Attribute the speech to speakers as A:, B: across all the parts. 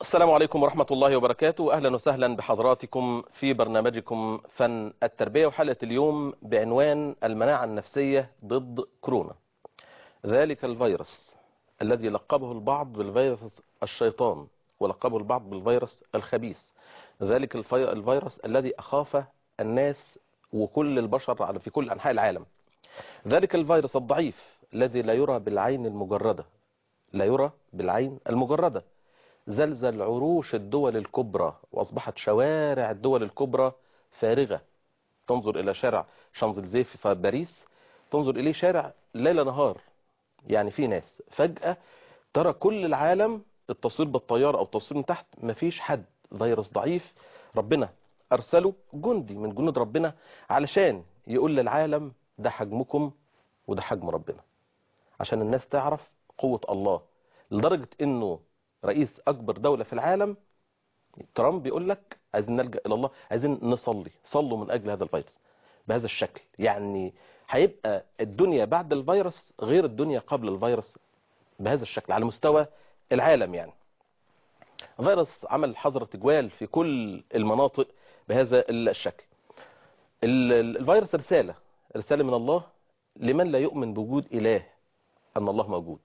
A: السلام عليكم ورحمة الله وبركاته أهلا وسهلا بحضراتكم في برنامجكم فن التربية وحلقة اليوم بعنوان المناعة النفسية ضد كورونا ذلك الفيروس الذي لقبه البعض بالفيروس الشيطان ولقبه البعض بالفيروس الخبيث ذلك الفي- الفيروس الذي أخاف الناس وكل البشر على في كل أنحاء العالم ذلك الفيروس الضعيف الذي لا يرى بالعين المجردة لا يرى بالعين المجردة زلزل عروش الدول الكبرى وأصبحت شوارع الدول الكبرى فارغة تنظر إلى شارع شانزليزيه في باريس تنظر إليه شارع ليل نهار يعني في ناس فجأة ترى كل العالم التصوير بالطيارة أو التصوير من تحت مفيش حد فيروس ضعيف ربنا أرسله جندي من جنود ربنا علشان يقول للعالم ده حجمكم وده حجم ربنا عشان الناس تعرف قوة الله لدرجة انه رئيس اكبر دولة في العالم ترامب بيقول لك عايزين نلجأ الى الله عايزين نصلي صلوا من اجل هذا الفيروس بهذا الشكل يعني هيبقى الدنيا بعد الفيروس غير الدنيا قبل الفيروس بهذا الشكل على مستوى العالم يعني فيروس عمل حظر تجوال في كل المناطق بهذا الشكل ال- ال- الفيروس رسالة رسالة من الله لمن لا يؤمن بوجود إله أن الله موجود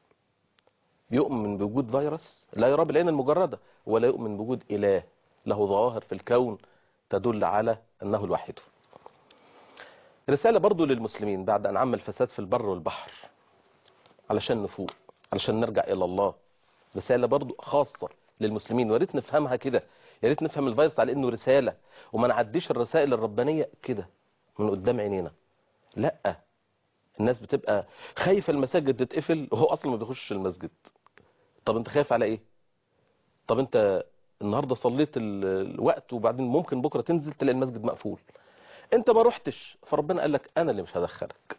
A: يؤمن بوجود فيروس لا يرى بالعين المجردة ولا يؤمن بوجود إله له ظواهر في الكون تدل على أنه الوحيد رسالة برضو للمسلمين بعد أن عم الفساد في البر والبحر علشان نفوق علشان نرجع إلى الله رسالة برضو خاصة للمسلمين وريت نفهمها كده يا ريت نفهم الفيروس على انه رسالة وما نعديش الرسائل الربانية كده من قدام عينينا لا الناس بتبقى خايفة المساجد تتقفل وهو اصلا ما بيخش المسجد طب انت خايف على ايه طب انت النهاردة صليت ال- الوقت وبعدين ممكن بكرة تنزل تلاقي المسجد مقفول انت ما رحتش فربنا قال لك انا اللي مش هدخلك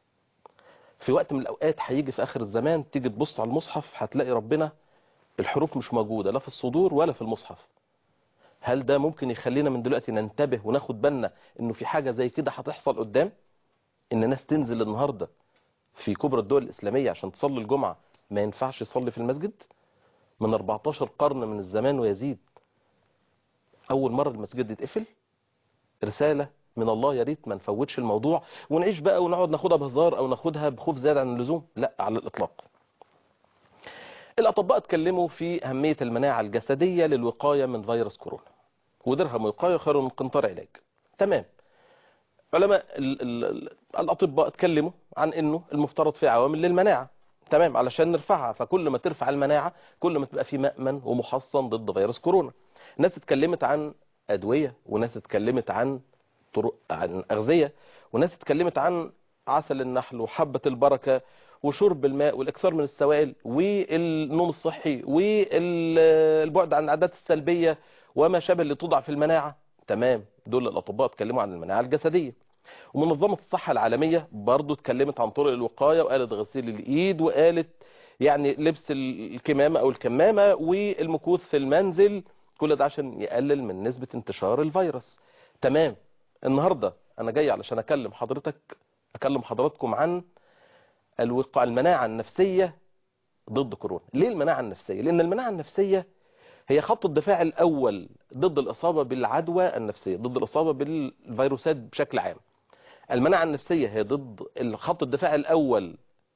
A: في وقت من الاوقات هيجي في اخر الزمان تيجي تبص على المصحف هتلاقي ربنا الحروف مش موجودة لا في الصدور ولا في المصحف هل ده ممكن يخلينا من دلوقتي ننتبه وناخد بالنا انه في حاجة زي كده هتحصل قدام ان ناس تنزل النهاردة في كبرى الدول الاسلامية عشان تصلي الجمعة ما ينفعش يصلي في المسجد من 14 قرن من الزمان ويزيد اول مرة المسجد يتقفل رسالة من الله يا ريت ما نفوتش الموضوع ونعيش بقى ونقعد ناخدها بهزار او ناخدها بخوف زيادة عن اللزوم لا على الاطلاق الأطباء اتكلموا في أهمية المناعة الجسدية للوقاية من فيروس كورونا ودرهم وقاية خير من قنطار علاج تمام علماء ال ال ال الأطباء اتكلموا عن أنه المفترض في عوامل للمناعة تمام علشان نرفعها فكل ما ترفع المناعة كل ما تبقى في مأمن ومحصن ضد فيروس كورونا ناس اتكلمت عن أدوية وناس اتكلمت عن طرق عن أغذية وناس اتكلمت عن عسل النحل وحبة البركة وشرب الماء والإكثار من السوائل والنوم الصحي والبعد عن العادات السلبية وما شابه اللي تضعف المناعة تمام دول الأطباء اتكلموا عن المناعة الجسدية ومنظمة الصحة العالمية برضو اتكلمت عن طرق الوقاية وقالت غسيل الإيد وقالت يعني لبس الكمامة أو الكمامة والمكوث في المنزل كل ده عشان يقلل من نسبة انتشار الفيروس تمام النهاردة أنا جاي علشان أكلم حضرتك أكلم حضراتكم عن الوقاء المناعة النفسية ضد كورونا ليه المناعة النفسية لأن المناعة النفسية هي خط الدفاع الأول ضد الإصابة بالعدوى النفسية ضد الإصابة بالفيروسات بشكل عام المناعة النفسية هي ضد خط الدفاع الأول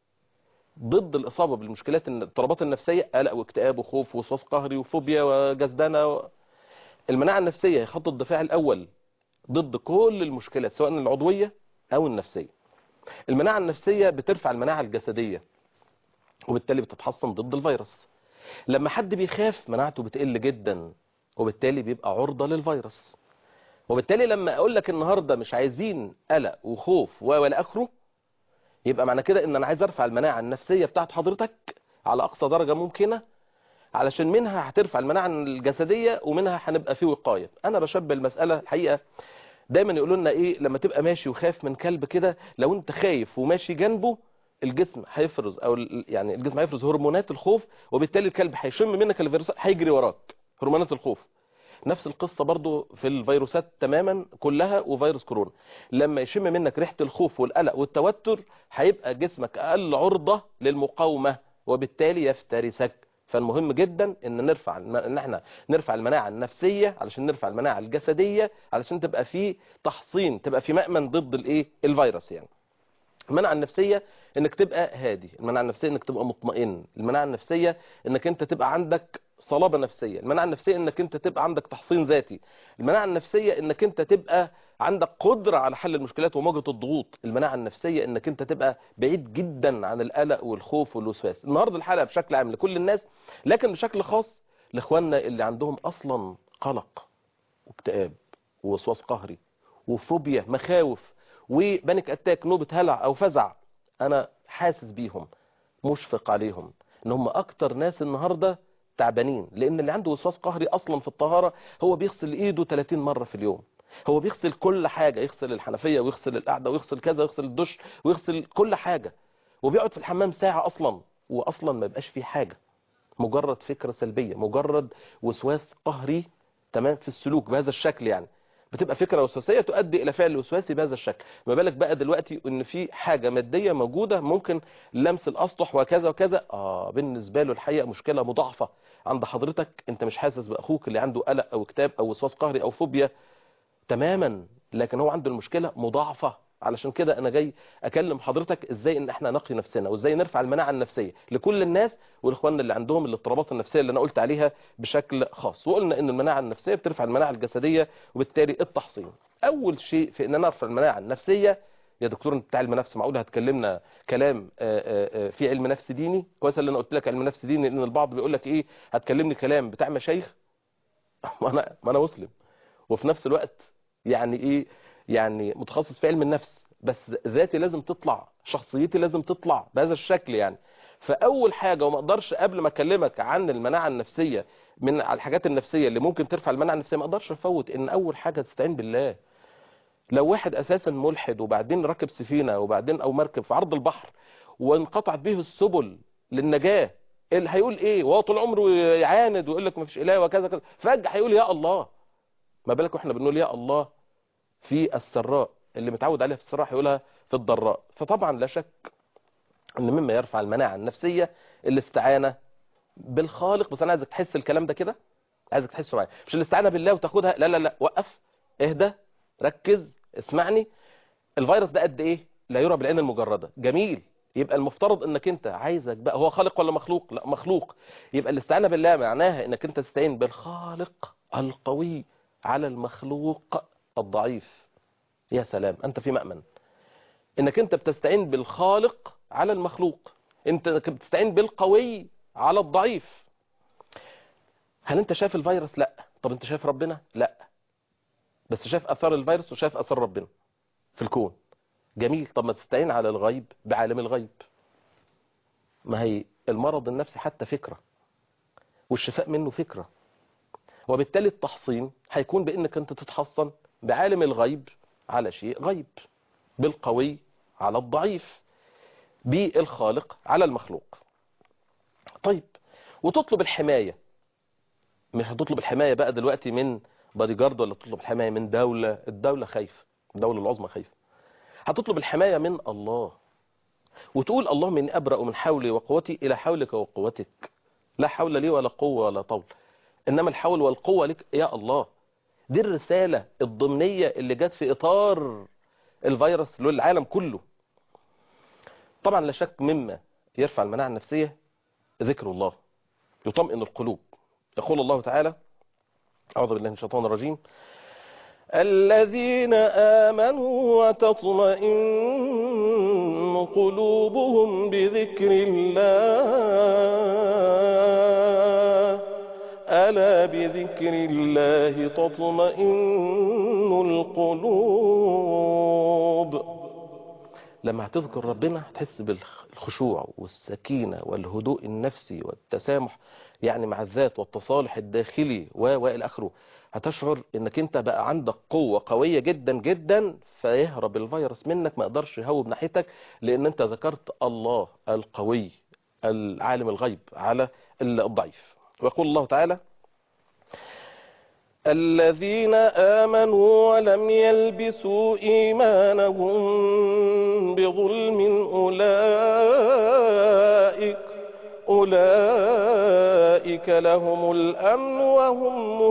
A: ضد الإصابة بالمشكلات الاضطرابات النفسية قلق واكتئاب وخوف ووسواس قهري وفوبيا وجزدنة و... المناعة النفسية هي خط الدفاع الأول ضد كل المشكلات سواء العضوية أو النفسية المناعة النفسية بترفع المناعة الجسدية وبالتالي بتتحصن ضد الفيروس لما حد بيخاف مناعته بتقل جدا وبالتالي بيبقى عرضة للفيروس وبالتالي لما اقول لك النهاردة مش عايزين قلق وخوف ولا اخره يبقى معنى كده ان انا عايز ارفع المناعة النفسية بتاعت حضرتك على اقصى درجة ممكنة علشان منها هترفع المناعة الجسدية ومنها هنبقى في وقاية انا بشبه المسألة الحقيقة دايما يقولوا لنا ايه لما تبقى ماشي وخايف من كلب كده لو انت خايف وماشي جنبه الجسم هيفرز او يعني الجسم هيفرز هرمونات الخوف وبالتالي الكلب هيشم منك الفيروسات هيجري وراك هرمونات الخوف نفس القصة برضو في الفيروسات تماما كلها وفيروس كورونا لما يشم منك ريحة الخوف والقلق والتوتر هيبقى جسمك اقل عرضة للمقاومة وبالتالي يفترسك فالمهم جدا ان نرفع الم- ان احنا نرفع المناعه النفسيه علشان نرفع المناعه الجسديه علشان تبقى في تحصين تبقى في مأمن ضد الايه الفيروس يعني المناعه النفسيه انك تبقى هادي المناعه النفسيه انك تبقى مطمئن المناعه النفسيه انك انت تبقى عندك صلابه نفسيه المناعه النفسيه انك انت تبقى عندك تحصين ذاتي المناعه النفسيه انك انت تبقى عندك قدره على حل المشكلات ومواجهه الضغوط المناعه النفسيه انك انت تبقى بعيد جدا عن القلق والخوف والوسواس النهارده الحلقه بشكل عام لكل الناس لكن بشكل خاص لاخواننا اللي عندهم اصلا قلق واكتئاب ووسواس قهري وفوبيا مخاوف وبانيك اتاك نوبة هلع او فزع انا حاسس بيهم مشفق عليهم ان هم اكتر ناس النهاردة تعبانين لان اللي عنده وسواس قهري اصلا في الطهارة هو بيغسل ايده 30 مرة في اليوم هو بيغسل كل حاجة يغسل الحنفية ويغسل القعدة ويغسل كذا ويغسل الدش ويغسل كل حاجة وبيقعد في الحمام ساعة اصلا واصلا ما يبقاش فيه حاجة مجرد فكرة سلبية مجرد وسواس قهري تمام في السلوك بهذا الشكل يعني بتبقى فكرة وسواسية تؤدي إلى فعل وسواسي بهذا الشكل ما بالك بقى دلوقتي إن في حاجة مادية موجودة ممكن لمس الأسطح وكذا وكذا آه بالنسبة له الحقيقة مشكلة مضاعفة عند حضرتك أنت مش حاسس بأخوك اللي عنده قلق أو اكتئاب أو وسواس قهري أو فوبيا تماما لكن هو عنده المشكلة مضاعفة علشان كده انا جاي اكلم حضرتك ازاي ان احنا نقي نفسنا وازاي نرفع المناعه النفسيه لكل الناس والاخوان اللي عندهم الاضطرابات النفسيه اللي انا قلت عليها بشكل خاص وقلنا ان المناعه النفسيه بترفع المناعه الجسديه وبالتالي التحصين اول شيء في ان انا ارفع المناعه النفسيه يا دكتور انت بتاع علم نفس معقول هتكلمنا كلام آه، آه، آه، في علم نفس ديني كويس اللي انا قلت لك علم نفس ديني لان البعض بيقول لك ايه هتكلمني كلام بتاع مشايخ ما انا ما انا مسلم وفي نفس الوقت يعني ايه يعني متخصص في علم النفس بس ذاتي لازم تطلع شخصيتي لازم تطلع بهذا الشكل يعني فاول حاجه وما اقدرش قبل ما اكلمك عن المناعه النفسيه من على الحاجات النفسيه اللي ممكن ترفع المناعه النفسيه ما اقدرش افوت ان اول حاجه تستعين بالله لو واحد اساسا ملحد وبعدين ركب سفينه وبعدين او مركب في عرض البحر وانقطعت به السبل للنجاه اللي هيقول ايه وهو طول عمره يعاند ويقول لك ما فيش اله وكذا كذا فجاه هيقول يا الله ما بالك واحنا بنقول يا الله في السراء اللي متعود عليها في السراء هيقولها في الضراء فطبعا لا شك ان مما يرفع المناعه النفسيه الاستعانه بالخالق بس انا عايزك تحس الكلام ده كده عايزك تحسه معايا مش الاستعانه بالله وتاخدها لا لا لا وقف اهدى ركز اسمعني الفيروس ده قد ايه لا يرى بالعين المجرده جميل يبقى المفترض انك انت عايزك بقى هو خالق ولا مخلوق لا مخلوق يبقى الاستعانه بالله معناها انك انت تستعين بالخالق القوي على المخلوق الضعيف يا سلام انت في مأمن انك انت بتستعين بالخالق على المخلوق انت بتستعين بالقوي على الضعيف هل انت شايف الفيروس لا طب انت شايف ربنا لا بس شايف اثار الفيروس وشايف اثار ربنا في الكون جميل طب ما تستعين على الغيب بعالم الغيب ما هي المرض النفسي حتى فكرة والشفاء منه فكرة وبالتالي التحصين هيكون بانك انت تتحصن بعالم الغيب على شيء غيب بالقوي على الضعيف بالخالق على المخلوق طيب وتطلب الحماية مش هتطلب الحماية بقى دلوقتي من بادي جارد ولا تطلب الحماية من دولة الدولة خايفة الدولة العظمى خايفة هتطلب الحماية من الله وتقول الله من أبرأ من حولي وقوتي إلى حولك وقوتك لا حول لي ولا قوة ولا طول إنما الحول والقوة لك يا الله دي الرسالة الضمنية اللي جت في إطار الفيروس للعالم كله طبعا لا شك مما يرفع المناعة النفسية ذكر الله يطمئن القلوب يقول الله تعالى أعوذ بالله من الشيطان الرجيم الذين آمنوا وتطمئن قلوبهم بذكر الله ألا بذكر الله تطمئن القلوب لما هتذكر ربنا هتحس بالخشوع والسكينة والهدوء النفسي والتسامح يعني مع الذات والتصالح الداخلي والى اخره هتشعر انك انت بقى عندك قوة قوية جدا جدا فيهرب الفيروس منك ما يقدرش يهوب ناحيتك لان انت ذكرت الله القوي العالم الغيب على الضعيف ويقول الله تعالى الذين آمنوا ولم يلبسوا إيمانهم بظلم أولئك أولئك لهم الأمن وهم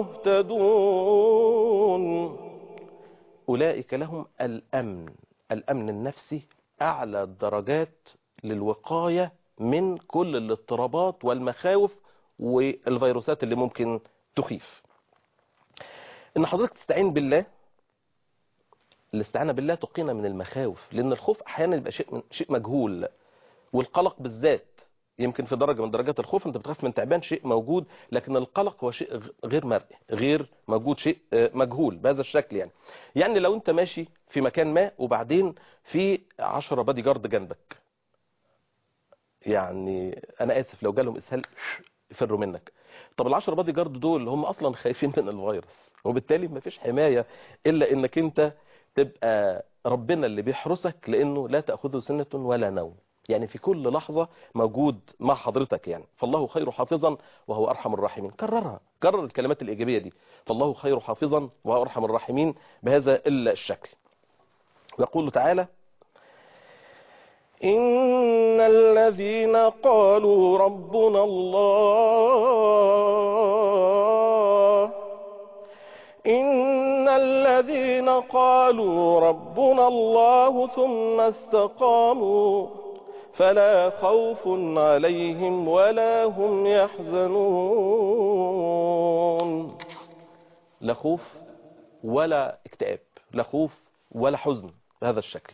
A: مهتدون أولئك لهم الأمن الأمن النفسي أعلى الدرجات للوقاية من كل الاضطرابات والمخاوف والفيروسات اللي ممكن تخيف إن حضرتك تستعين بالله الاستعانة بالله تقينا من المخاوف لأن الخوف أحيانا يبقى شيء, من شيء مجهول والقلق بالذات يمكن في درجة من درجات الخوف انت بتخاف من تعبان شيء موجود لكن القلق هو شيء غير مرئي غير موجود شيء مجهول بهذا الشكل يعني يعني لو انت ماشي في مكان ما وبعدين في عشرة بادي جارد جنبك يعني انا اسف لو جالهم اسهال يفروا منك طب العشرة بادي جارد دول هم اصلا خايفين من الفيروس وبالتالي مفيش حماية الا انك انت تبقى ربنا اللي بيحرسك لانه لا تأخذه سنة ولا نوم يعني في كل لحظة موجود مع حضرتك يعني فالله خير حافظا وهو أرحم الراحمين كررها كرر الكلمات الإيجابية دي فالله خير حافظا وهو أرحم الراحمين بهذا الشكل يقول تعالى إن الذين قالوا ربنا الله إن الذين قالوا ربنا الله ثم استقاموا فلا خوف عليهم ولا هم يحزنون لا خوف ولا اكتئاب لا خوف ولا حزن بهذا الشكل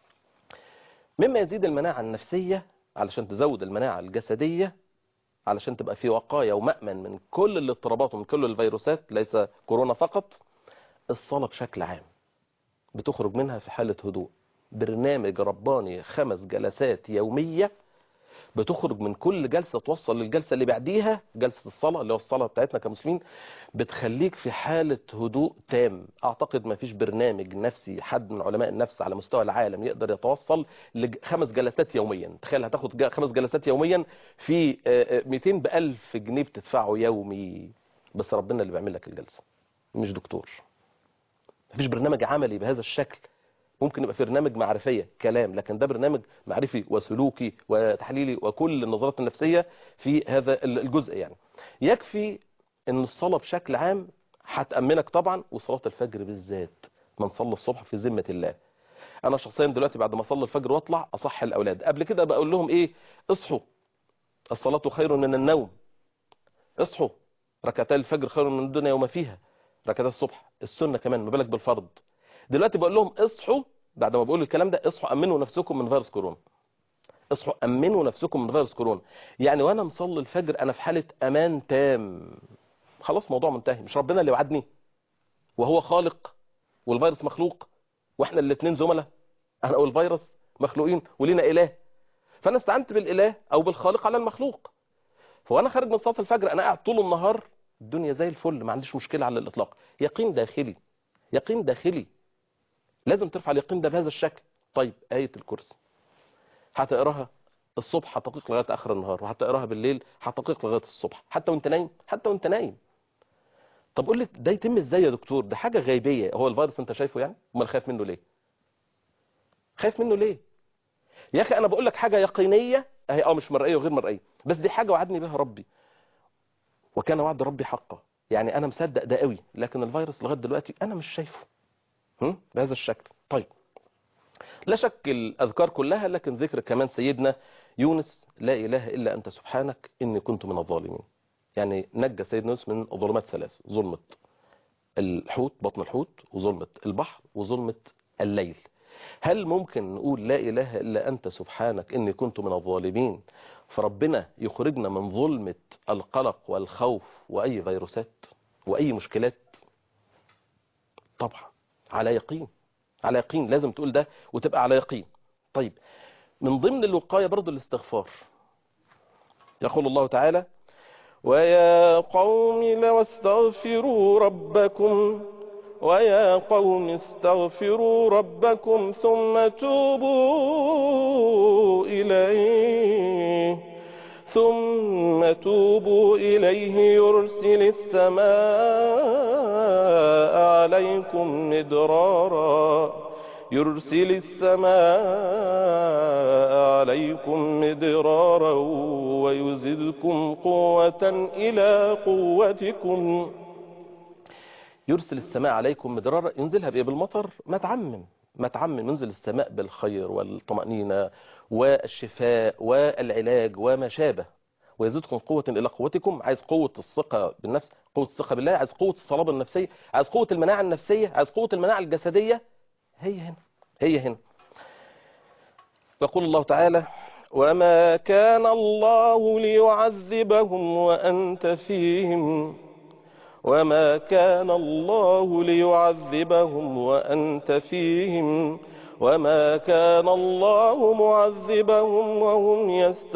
A: مما يزيد المناعة النفسية علشان تزود المناعة الجسدية علشان تبقى في وقاية ومأمن من كل الاضطرابات ومن كل الفيروسات ليس كورونا فقط الصلاة بشكل عام بتخرج منها في حالة هدوء برنامج رباني خمس جلسات يومية بتخرج من كل جلسة توصل للجلسة اللي بعديها جلسة الصلاة اللي هو الصلاة بتاعتنا كمسلمين بتخليك في حالة هدوء تام اعتقد ما فيش برنامج نفسي حد من علماء النفس على مستوى العالم يقدر يتوصل لخمس جلسات يوميا تخيل هتاخد خمس جلسات يوميا في 200 بألف جنيه بتدفعه يومي بس ربنا اللي بيعمل لك الجلسة مش دكتور مفيش برنامج عملي بهذا الشكل ممكن يبقى في برنامج معرفية كلام لكن ده برنامج معرفي وسلوكي وتحليلي وكل النظرات النفسية في هذا الجزء يعني يكفي ان الصلاة بشكل عام هتأمنك طبعا وصلاة الفجر بالذات من صلى الصبح في ذمة الله انا شخصيا دلوقتي بعد ما اصلي الفجر واطلع اصحي الاولاد قبل كده بقول لهم ايه اصحوا الصلاة خير من النوم اصحوا ركعتي الفجر خير من الدنيا وما فيها ركعتي الصبح السنة كمان ما بالك بالفرض دلوقتي بقول لهم اصحوا بعد ما بقول الكلام ده اصحوا امنوا نفسكم من فيروس كورونا اصحوا امنوا نفسكم من فيروس كورونا يعني وانا مصلي الفجر انا في حالة امان تام خلاص موضوع منتهي مش ربنا اللي وعدني وهو خالق والفيروس مخلوق واحنا الاثنين زملاء انا والفيروس مخلوقين ولينا اله فانا استعنت بالاله او بالخالق على المخلوق فوانا خارج من صلاه الفجر انا قاعد طول النهار الدنيا زي الفل ما عنديش مشكله على الاطلاق يقين داخلي يقين داخلي لازم ترفع اليقين ده بهذا الشكل طيب آية الكرسي هتقراها الصبح هتقيق لغاية آخر النهار وهتقراها بالليل هتقيق لغاية الصبح حتى وانت نايم حتى وانت نايم طب قول لي ده يتم ازاي يا دكتور ده حاجة غيبية هو الفيروس انت شايفه يعني امال خايف منه ليه خايف منه ليه يا اخي انا بقول لك حاجة يقينية اهي اه مش مرئية وغير مرئية بس دي حاجة وعدني بها ربي وكان وعد ربي حقا يعني انا مصدق ده قوي لكن الفيروس لغايه دلوقتي انا مش شايفه هم؟ بهذا الشكل طيب لا شك الاذكار كلها لكن ذكر كمان سيدنا يونس لا اله الا انت سبحانك اني كنت من الظالمين يعني نجى سيدنا يونس من ظلمات ثلاث ظلمه الحوت بطن الحوت وظلمه البحر وظلمه الليل هل ممكن نقول لا اله الا انت سبحانك اني كنت من الظالمين فربنا يخرجنا من ظلمة القلق والخوف وأي فيروسات وأي مشكلات طبعا على يقين على يقين لازم تقول ده وتبقى على يقين طيب من ضمن الوقاية برضو الاستغفار يقول الله تعالى ويا قوم لو استغفروا ربكم ويا قوم استغفروا ربكم ثم توبوا إليه ثم توبوا إليه يرسل السماء عليكم مدرارا يرسل السماء عليكم مدرارا ويزدكم قوة إلى قوتكم يرسل السماء عليكم مدرارا ينزلها بإيه بالمطر ما تعمم ما تعمم ينزل السماء بالخير والطمأنينة والشفاء والعلاج وما شابه ويزيدكم قوة إلى قوتكم عايز قوة الثقة بالنفس قوة الثقة بالله عايز قوة الصلابة النفسية عايز قوة المناعة النفسية عايز قوة المناعة الجسدية هي هنا هي هنا يقول الله تعالى وما كان الله ليعذبهم وأنت فيهم وما كان الله ليعذبهم وأنت فيهم وما كان الله معذبهم وهم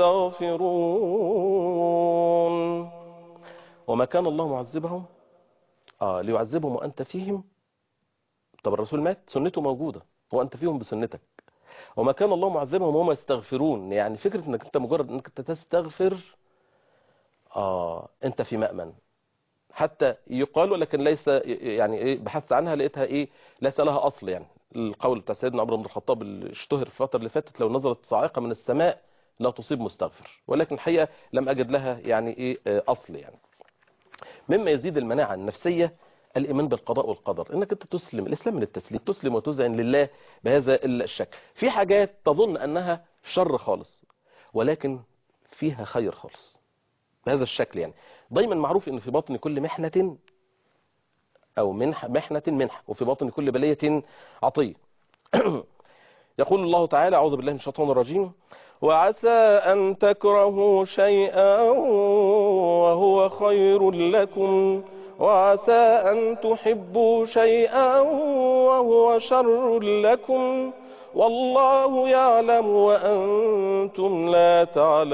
A: يستغفرون وما كان الله معذبهم آه ليعذبهم وأنت فيهم طب الرسول مات سنته موجودة وأنت فيهم بسنتك وما كان الله معذبهم وهم يستغفرون يعني فكرة انك انت مجرد انك انت تستغفر آه انت في مأمن حتى يقال ولكن ليس يعني ايه بحثت عنها لقيتها ايه ليس لها اصل يعني القول بتاع سيدنا عمر بن الخطاب اللي اشتهر في الفتره اللي فاتت لو نزلت صاعقه من السماء لا تصيب مستغفر ولكن الحقيقه لم اجد لها يعني ايه اصل يعني مما يزيد المناعه النفسيه الايمان بالقضاء والقدر انك انت تسلم الاسلام من التسليم تسلم وتذعن لله بهذا الشكل في حاجات تظن انها شر خالص ولكن فيها خير خالص بهذا الشكل يعني دايما معروف ان في باطن كل محنة او منح محنة منحة وفي باطن كل بلية عطية يقول الله تعالى اعوذ بالله من الشيطان الرجيم وعسى ان تكرهوا شيئا وهو خير لكم وعسى ان تحبوا شيئا وهو شر لكم والله يعلم وانتم لا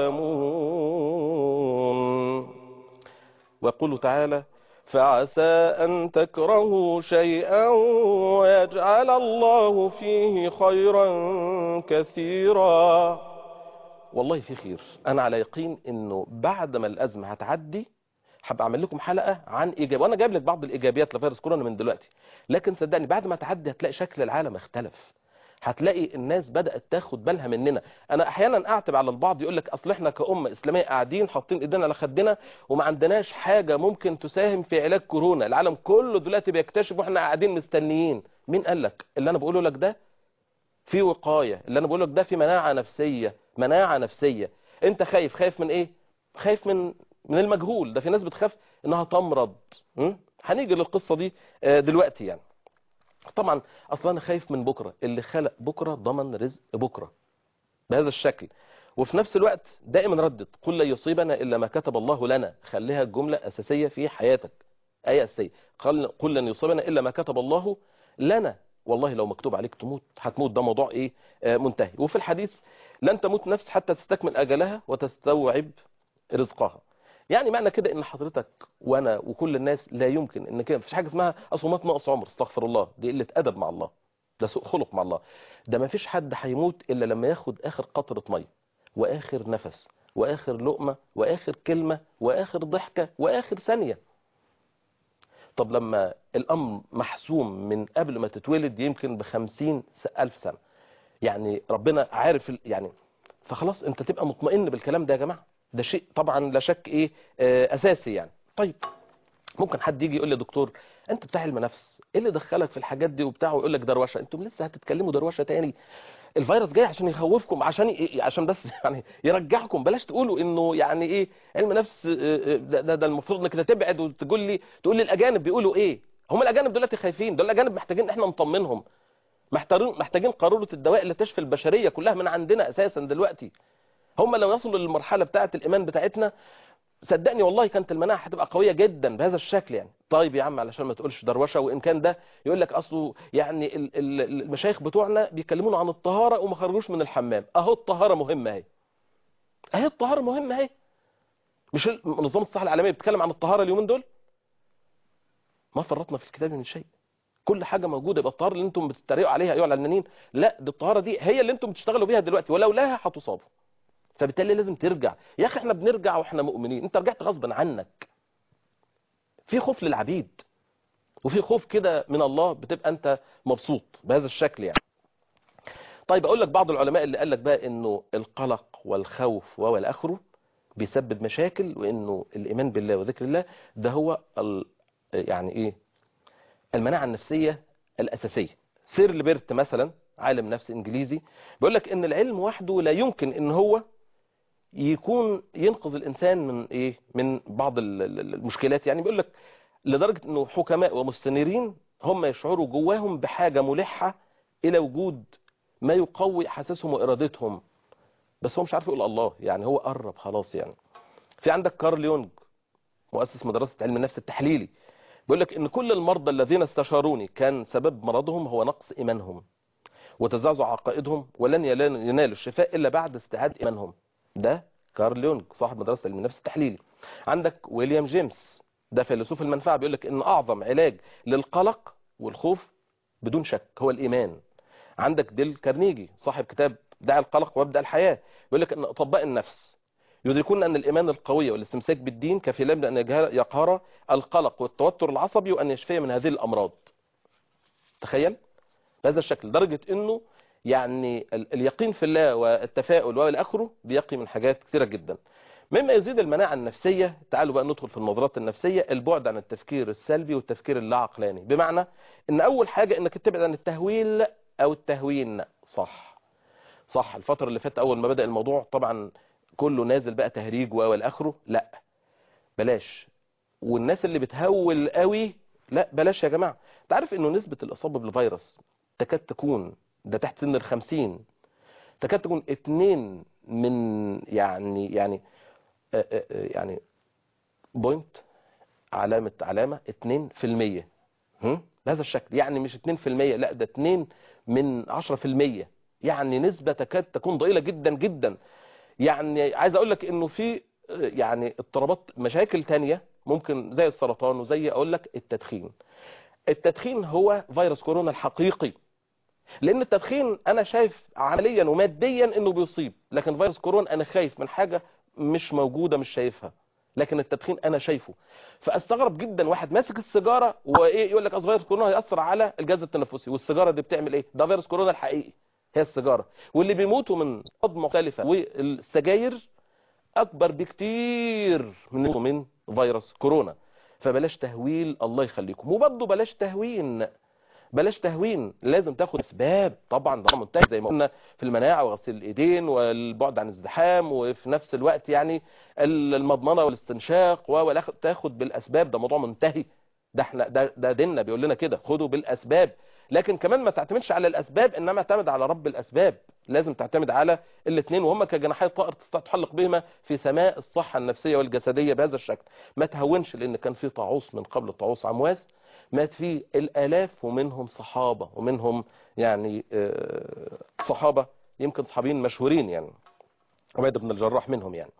A: تعلمون ويقول تعالى فعسى أن تكرهوا شيئا ويجعل الله فيه خيرا كثيرا والله في خير أنا على يقين أنه بعد ما الأزمة هتعدي هبقى أعمل لكم حلقة عن إيجاب وأنا جايب لك بعض الإيجابيات لفيروس كورونا من دلوقتي لكن صدقني بعد ما تعدي هتلاقي شكل العالم اختلف هتلاقي الناس بدأت تاخد بالها مننا انا احيانا اعتب على البعض يقول لك اصل احنا كأمة اسلامية قاعدين حاطين ايدينا على خدنا وما عندناش حاجة ممكن تساهم في علاج كورونا العالم كله دلوقتي بيكتشف واحنا قاعدين مستنيين مين قال لك اللي انا بقوله لك ده في وقاية اللي انا بقوله لك ده في مناعة نفسية مناعة نفسية انت خايف خايف من ايه خايف من من المجهول ده في ناس بتخاف انها تمرض م? هنيجي للقصة دي دلوقتي يعني طبعا اصلا انا خايف من بكرة اللي خلق بكرة ضمن رزق بكرة بهذا الشكل وفي نفس الوقت دائما ردد قل لا يصيبنا الا ما كتب الله لنا خليها جملة اساسية في حياتك ايه اساسية قل, قل لن يصيبنا الا ما كتب الله لنا والله لو مكتوب عليك تموت هتموت ده موضوع ايه آه منتهي وفي الحديث لن تموت نفس حتى تستكمل اجلها وتستوعب رزقها يعني معنى كده ان حضرتك وانا وكل الناس لا يمكن ان كده مفيش حاجه اسمها اصومات نقص عمر استغفر الله دي قله ادب مع الله ده سوء خلق مع الله ده ما فيش حد هيموت الا لما ياخد اخر قطره ميه واخر نفس واخر لقمه واخر كلمه واخر ضحكه واخر ثانيه طب لما الامر محسوم من قبل ما تتولد يمكن بخمسين ألف سنة يعني ربنا عارف يعني فخلاص انت تبقى مطمئن بالكلام ده يا جماعة ده شيء طبعا لا شك ايه آه اساسي يعني طيب ممكن حد يجي يقول لي دكتور انت بتاع علم نفس ايه اللي دخلك في الحاجات دي وبتاع ويقول لك دروشه انتم لسه هتتكلموا دروشه تاني الفيروس جاي عشان يخوفكم عشان ي... عشان بس يعني يرجعكم بلاش تقولوا انه يعني ايه علم نفس ده, ده, ده المفروض انك تبعد وتقول لي تقول لي الاجانب بيقولوا ايه هم الاجانب دلوقتي خايفين دول الاجانب محتاجين احنا نطمنهم محتاجين محتاجين قاروره الدواء اللي تشفي البشريه كلها من عندنا اساسا دلوقتي هم لو يصلوا للمرحله بتاعه الايمان بتاعتنا صدقني والله كانت المناعه هتبقى قويه جدا بهذا الشكل يعني طيب يا عم علشان ما تقولش دروشه وان كان ده يقول لك اصله يعني المشايخ بتوعنا بيكلمونا عن الطهاره وما خرجوش من الحمام اهو الطهاره مهمه اهي اهي الطهاره مهمه اهي مش منظمه الصحه العالميه بتتكلم عن الطهاره اليومين دول ما فرطنا في الكتاب من شيء كل حاجه موجوده يبقى الطهاره اللي انتم بتتريقوا عليها ايها العلمانيين لا دي الطهاره دي هي اللي انتم بتشتغلوا بيها دلوقتي ولولاها هتصابوا فبالتالي لازم ترجع يا اخي احنا بنرجع واحنا مؤمنين انت رجعت غصبا عنك في خوف للعبيد وفي خوف كده من الله بتبقى انت مبسوط بهذا الشكل يعني طيب اقول لك بعض العلماء اللي قال لك بقى انه القلق والخوف والى اخره بيسبب مشاكل وانه الايمان بالله وذكر الله ده هو ال... يعني ايه المناعه النفسيه الاساسيه سير ليبرت مثلا عالم نفس انجليزي بيقول لك ان العلم وحده لا يمكن ان هو يكون ينقذ الانسان من ايه من بعض ال- ال- المشكلات يعني بيقول لك لدرجه انه حكماء ومستنيرين هم يشعروا جواهم بحاجه ملحه الى وجود ما يقوي احاسيسهم وارادتهم بس هو مش عارف يقول الله يعني هو قرب خلاص يعني في عندك كارل يونغ مؤسس مدرسه علم النفس التحليلي بيقول لك ان كل المرضى الذين استشاروني كان سبب مرضهم هو نقص ايمانهم وتزعزع عقائدهم ولن يلان- ينالوا الشفاء الا بعد استعادة ايمانهم ده كارل يونغ صاحب مدرسه علم النفس التحليلي عندك ويليام جيمس ده فيلسوف المنفعه بيقول لك ان اعظم علاج للقلق والخوف بدون شك هو الايمان عندك ديل كارنيجي صاحب كتاب داعي القلق وابدا الحياه بيقول لك ان اطباء النفس يدركون ان الايمان القوي والاستمساك بالدين كفيلان بان يجهر- يقهر القلق والتوتر العصبي وان يشفي من هذه الامراض تخيل بهذا الشكل لدرجه انه يعني ال- اليقين في الله والتفاؤل والى اخره بيقي من حاجات كثيره جدا مما يزيد المناعه النفسيه تعالوا بقى ندخل في النظرات النفسيه البعد عن التفكير السلبي والتفكير اللا عقلاني بمعنى ان اول حاجه انك تبعد عن التهويل او التهوين صح صح الفتره اللي فاتت اول ما بدا الموضوع طبعا كله نازل بقى تهريج والى اخره لا بلاش والناس اللي بتهول قوي لا بلاش يا جماعه انت عارف انه نسبه الاصابه بالفيروس تكاد تكون ده تحت سن الخمسين تكاد تكون اتنين من يعني يعني آه، آه، آه، يعني بوينت علامة علامة اتنين في المية هم؟ بهذا الشكل يعني مش اتنين في المية لا ده اتنين من عشرة في المية يعني نسبة تكاد تكون ضئيلة جدا جدا يعني عايز اقول لك انه في آه، يعني اضطرابات مشاكل تانية ممكن زي السرطان وزي اقول لك التدخين التدخين هو فيروس كورونا الحقيقي لان التدخين انا شايف عمليا وماديا انه بيصيب لكن فيروس كورونا انا خايف من حاجه مش موجوده مش شايفها لكن التدخين انا شايفه فاستغرب جدا واحد ماسك السيجاره وايه يقول لك اصل فيروس كورونا هياثر على الجهاز التنفسي والسيجاره دي بتعمل ايه ده فيروس كورونا الحقيقي هي السيجاره واللي بيموتوا من امراض مختلفه والسجاير اكبر بكتير من من فيروس كورونا فبلاش تهويل الله يخليكم وبرضه بلاش تهوين بلاش تهوين لازم تاخد اسباب طبعا ده منتهي زي ما قلنا في المناعه وغسيل الايدين والبعد عن الازدحام وفي نفس الوقت يعني المضمنه والاستنشاق و تاخد بالاسباب ده موضوع منتهي ده احنا ده, ده ديننا بيقول لنا كده خدوا بالاسباب لكن كمان ما تعتمدش على الاسباب انما اعتمد على رب الاسباب لازم تعتمد على الاثنين وهم كجناحي طائر تستطيع تحلق بهما في سماء الصحه النفسيه والجسديه بهذا الشكل ما تهونش لان كان في طاعوس من قبل طاعوس عمواس مات فيه الالاف ومنهم صحابه ومنهم يعني آه، صحابه يمكن صحابيين مشهورين يعني عبيده بن الجراح منهم يعني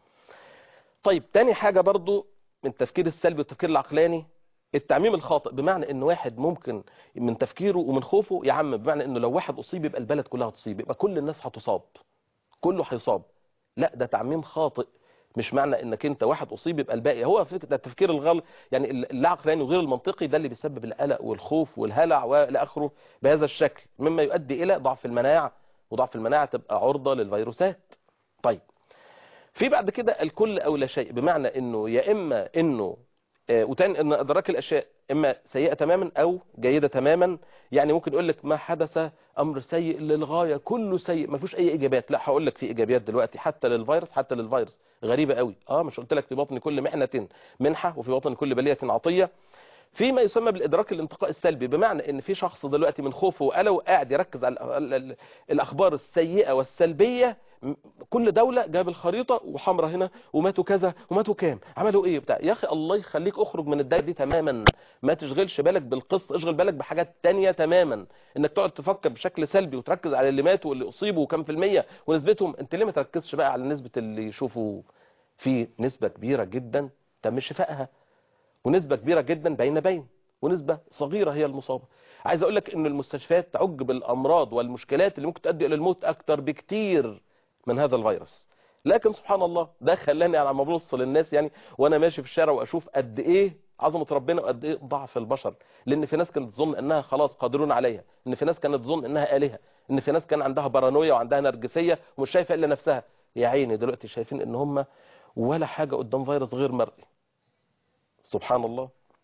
A: طيب تاني حاجه برضو من التفكير السلبي والتفكير العقلاني التعميم الخاطئ بمعنى ان واحد ممكن من تفكيره ومن خوفه يعمم بمعنى انه لو واحد اصيب يبقى البلد كلها هتصيب يبقى كل الناس هتصاب كله هيصاب لا ده تعميم خاطئ مش معنى انك انت واحد اصيب يبقى الباقي هو فكره ده التفكير الغلط يعني اللا عقلاني وغير المنطقي ده اللي بيسبب القلق والخوف والهلع والى اخره بهذا الشكل مما يؤدي الى ضعف المناعه وضعف المناعه تبقى عرضه للفيروسات طيب في بعد كده الكل او لا شيء بمعنى انه يا اما انه آه، وتاني ان ادراك الاشياء اما سيئه تماما او جيده تماما يعني ممكن يقول لك ما حدث امر سيء للغايه كله سيء ما فيهوش اي ايجابيات لا هقول لك في ايجابيات دلوقتي حتى للفيروس حتى للفيروس غريبه قوي اه مش قلت لك في بطن كل محنه منحه وفي بطن كل بليه عطيه في ما يسمى بالادراك الانتقاء السلبي بمعنى ان في شخص دلوقتي من خوفه وقلقه قاعد يركز على ال- ال- ال- الاخبار السيئه والسلبيه م- كل دوله جاب الخريطه وحمرة هنا وماتوا كذا وماتوا كام عملوا ايه بتاع يا اخي الله يخليك اخرج من الدايره دي تماما ما تشغلش بالك بالقصه اشغل بالك بحاجات تانية تماما انك تقعد تفكر بشكل سلبي وتركز على اللي ماتوا واللي اصيبوا وكم في الميه ونسبتهم انت ليه ما تركزش بقى على نسبه اللي يشوفوا في نسبه كبيره جدا تم شفائها ونسبة كبيرة جدا بين بين ونسبة صغيرة هي المصابة عايز اقول لك ان المستشفيات تعج بالامراض والمشكلات اللي ممكن تؤدي الى الموت اكتر بكتير من هذا الفيروس لكن سبحان الله ده خلاني على ما ببص للناس يعني وانا ماشي في الشارع واشوف قد ايه عظمه ربنا وقد ايه ضعف البشر لان في ناس كانت تظن انها خلاص قادرون عليها ان في ناس كانت تظن انها الهه ان في ناس كان عندها بارانويا وعندها نرجسيه ومش شايفه الا نفسها يا عيني دلوقتي شايفين ان هم ولا حاجه قدام فيروس غير مرئي سبحان الله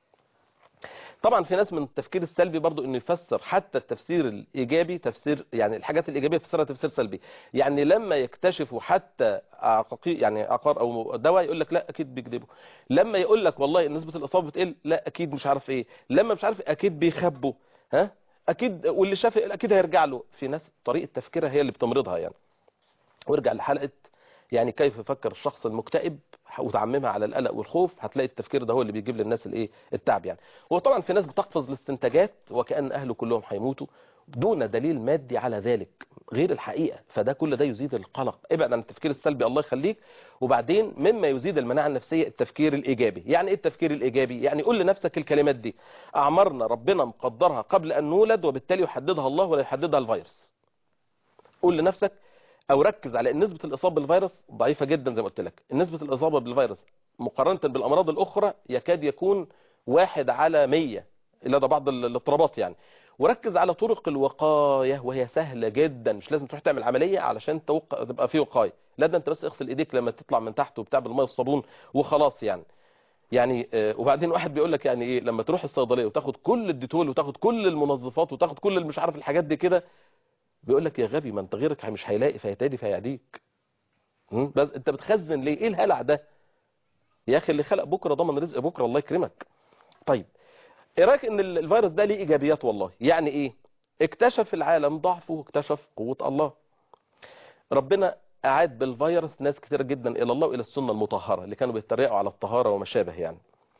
A: طبعا في ناس من التفكير السلبي برضو انه يفسر حتى التفسير الايجابي تفسير يعني الحاجات الايجابيه يفسرها تفسير سلبي يعني لما يكتشفوا حتى عقاقي يعني عقار او دواء يقول لك لا اكيد بيكذبوا لما يقول لك والله نسبه الاصابه بتقل لا اكيد مش عارف ايه لما مش عارف اكيد بيخبوا ها اكيد واللي شاف اكيد هيرجع له في ناس طريقه تفكيرها هي اللي بتمرضها يعني وارجع لحلقه يعني كيف يفكر الشخص المكتئب وتعممها على القلق والخوف هتلاقي التفكير ده هو اللي بيجيب للناس الايه التعب يعني هو طبعا في ناس بتقفز الاستنتاجات وكأن اهله كلهم هيموتوا دون دليل مادي على ذلك غير الحقيقة فده كل ده يزيد القلق ابعد عن التفكير السلبي الله يخليك وبعدين مما يزيد المناعة النفسية التفكير الإيجابي يعني إيه التفكير الإيجابي يعني قول لنفسك الكلمات دي أعمارنا ربنا مقدرها قبل أن نولد وبالتالي يحددها الله ولا يحددها الفيروس قول لنفسك او ركز على ان نسبه الاصابه بالفيروس ضعيفه جدا زي ما قلت لك نسبه الاصابه بالفيروس مقارنه بالامراض الاخرى يكاد يكون واحد على 100 الا ده بعض الاضطرابات يعني وركز على طرق الوقايه وهي سهله جدا مش لازم تروح تعمل عمليه علشان توق... تبقى في وقايه لا ده انت بس اغسل ايديك لما تطلع من تحت وبتاع بالميه والصابون وخلاص يعني يعني آه، وبعدين واحد بيقول لك يعني ايه لما تروح الصيدليه وتاخد كل الديتول وتاخد كل المنظفات وتاخد كل مش عارف الحاجات دي كده بيقول لك يا غبي ما انت غيرك مش هيلاقي فيتادي فيعديك م? بس انت بتخزن ليه ايه الهلع ده يا اخي اللي خلق بكره ضمن رزق بكره الله يكرمك طيب ايه رايك ان ال- الفيروس ده ليه ايجابيات والله يعني ايه اكتشف العالم ضعفه واكتشف قوه الله ربنا اعاد بالفيروس ناس كتير جدا الى الله والى السنه المطهره اللي كانوا بيتريقوا على الطهاره وما شابه يعني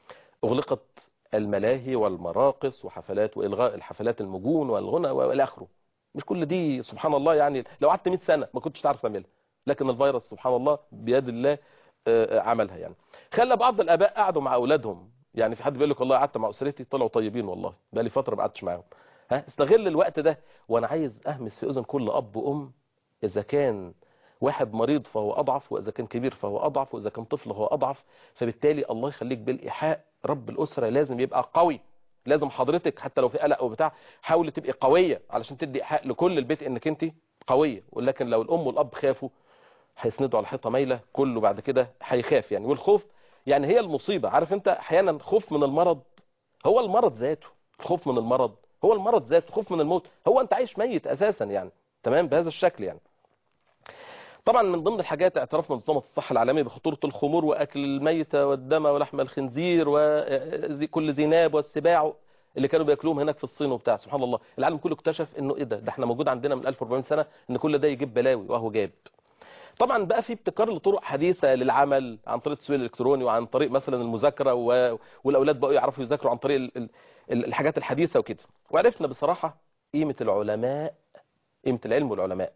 A: اغلقت الملاهي والمراقص وحفلات والغاء الحفلات المجون والغنى والى اخره مش كل دي سبحان الله يعني لو قعدت 100 سنه ما كنتش تعرف تعملها لكن الفيروس سبحان الله بيد الله آه، عملها يعني خلى بعض الاباء قعدوا مع اولادهم يعني في حد بيقول لك والله قعدت مع اسرتي طلعوا طيبين والله بقى لي فتره ما قعدتش معاهم ها استغل الوقت ده وانا عايز اهمس في اذن كل اب وام اذا كان واحد مريض فهو اضعف واذا كان كبير فهو اضعف واذا كان طفل هو اضعف فبالتالي الله يخليك بالايحاء رب الاسره لازم يبقى قوي لازم حضرتك حتى لو في قلق او بتاع حاولي تبقي قويه علشان تدي ايحاء لكل البيت انك انت قويه ولكن لو الام والاب خافوا هيسندوا على حيطه مايله كله بعد كده هيخاف يعني والخوف يعني هي المصيبه عارف انت احيانا خوف من المرض هو المرض ذاته الخوف من المرض هو المرض ذاته خوف من الموت هو انت عايش ميت اساسا يعني تمام بهذا الشكل يعني طبعا من ضمن الحاجات اعتراف منظمه الصحه العالميه بخطوره الخمور واكل الميته والدم ولحم الخنزير وكل ذي ناب والسباع اللي كانوا بياكلوهم هناك في الصين وبتاع سبحان الله العالم كله اكتشف انه ايه ده ده احنا موجود عندنا من 1400 سنه ان كل ده يجيب بلاوي وهو جاب طبعا بقى في ابتكار لطرق حديثه للعمل عن طريق التسويق الالكتروني وعن طريق مثلا المذاكره و... والاولاد بقوا يعرفوا يذاكروا عن طريق ال... ال... الحاجات الحديثه وكده وعرفنا بصراحه قيمه العلماء قيمه العلم والعلماء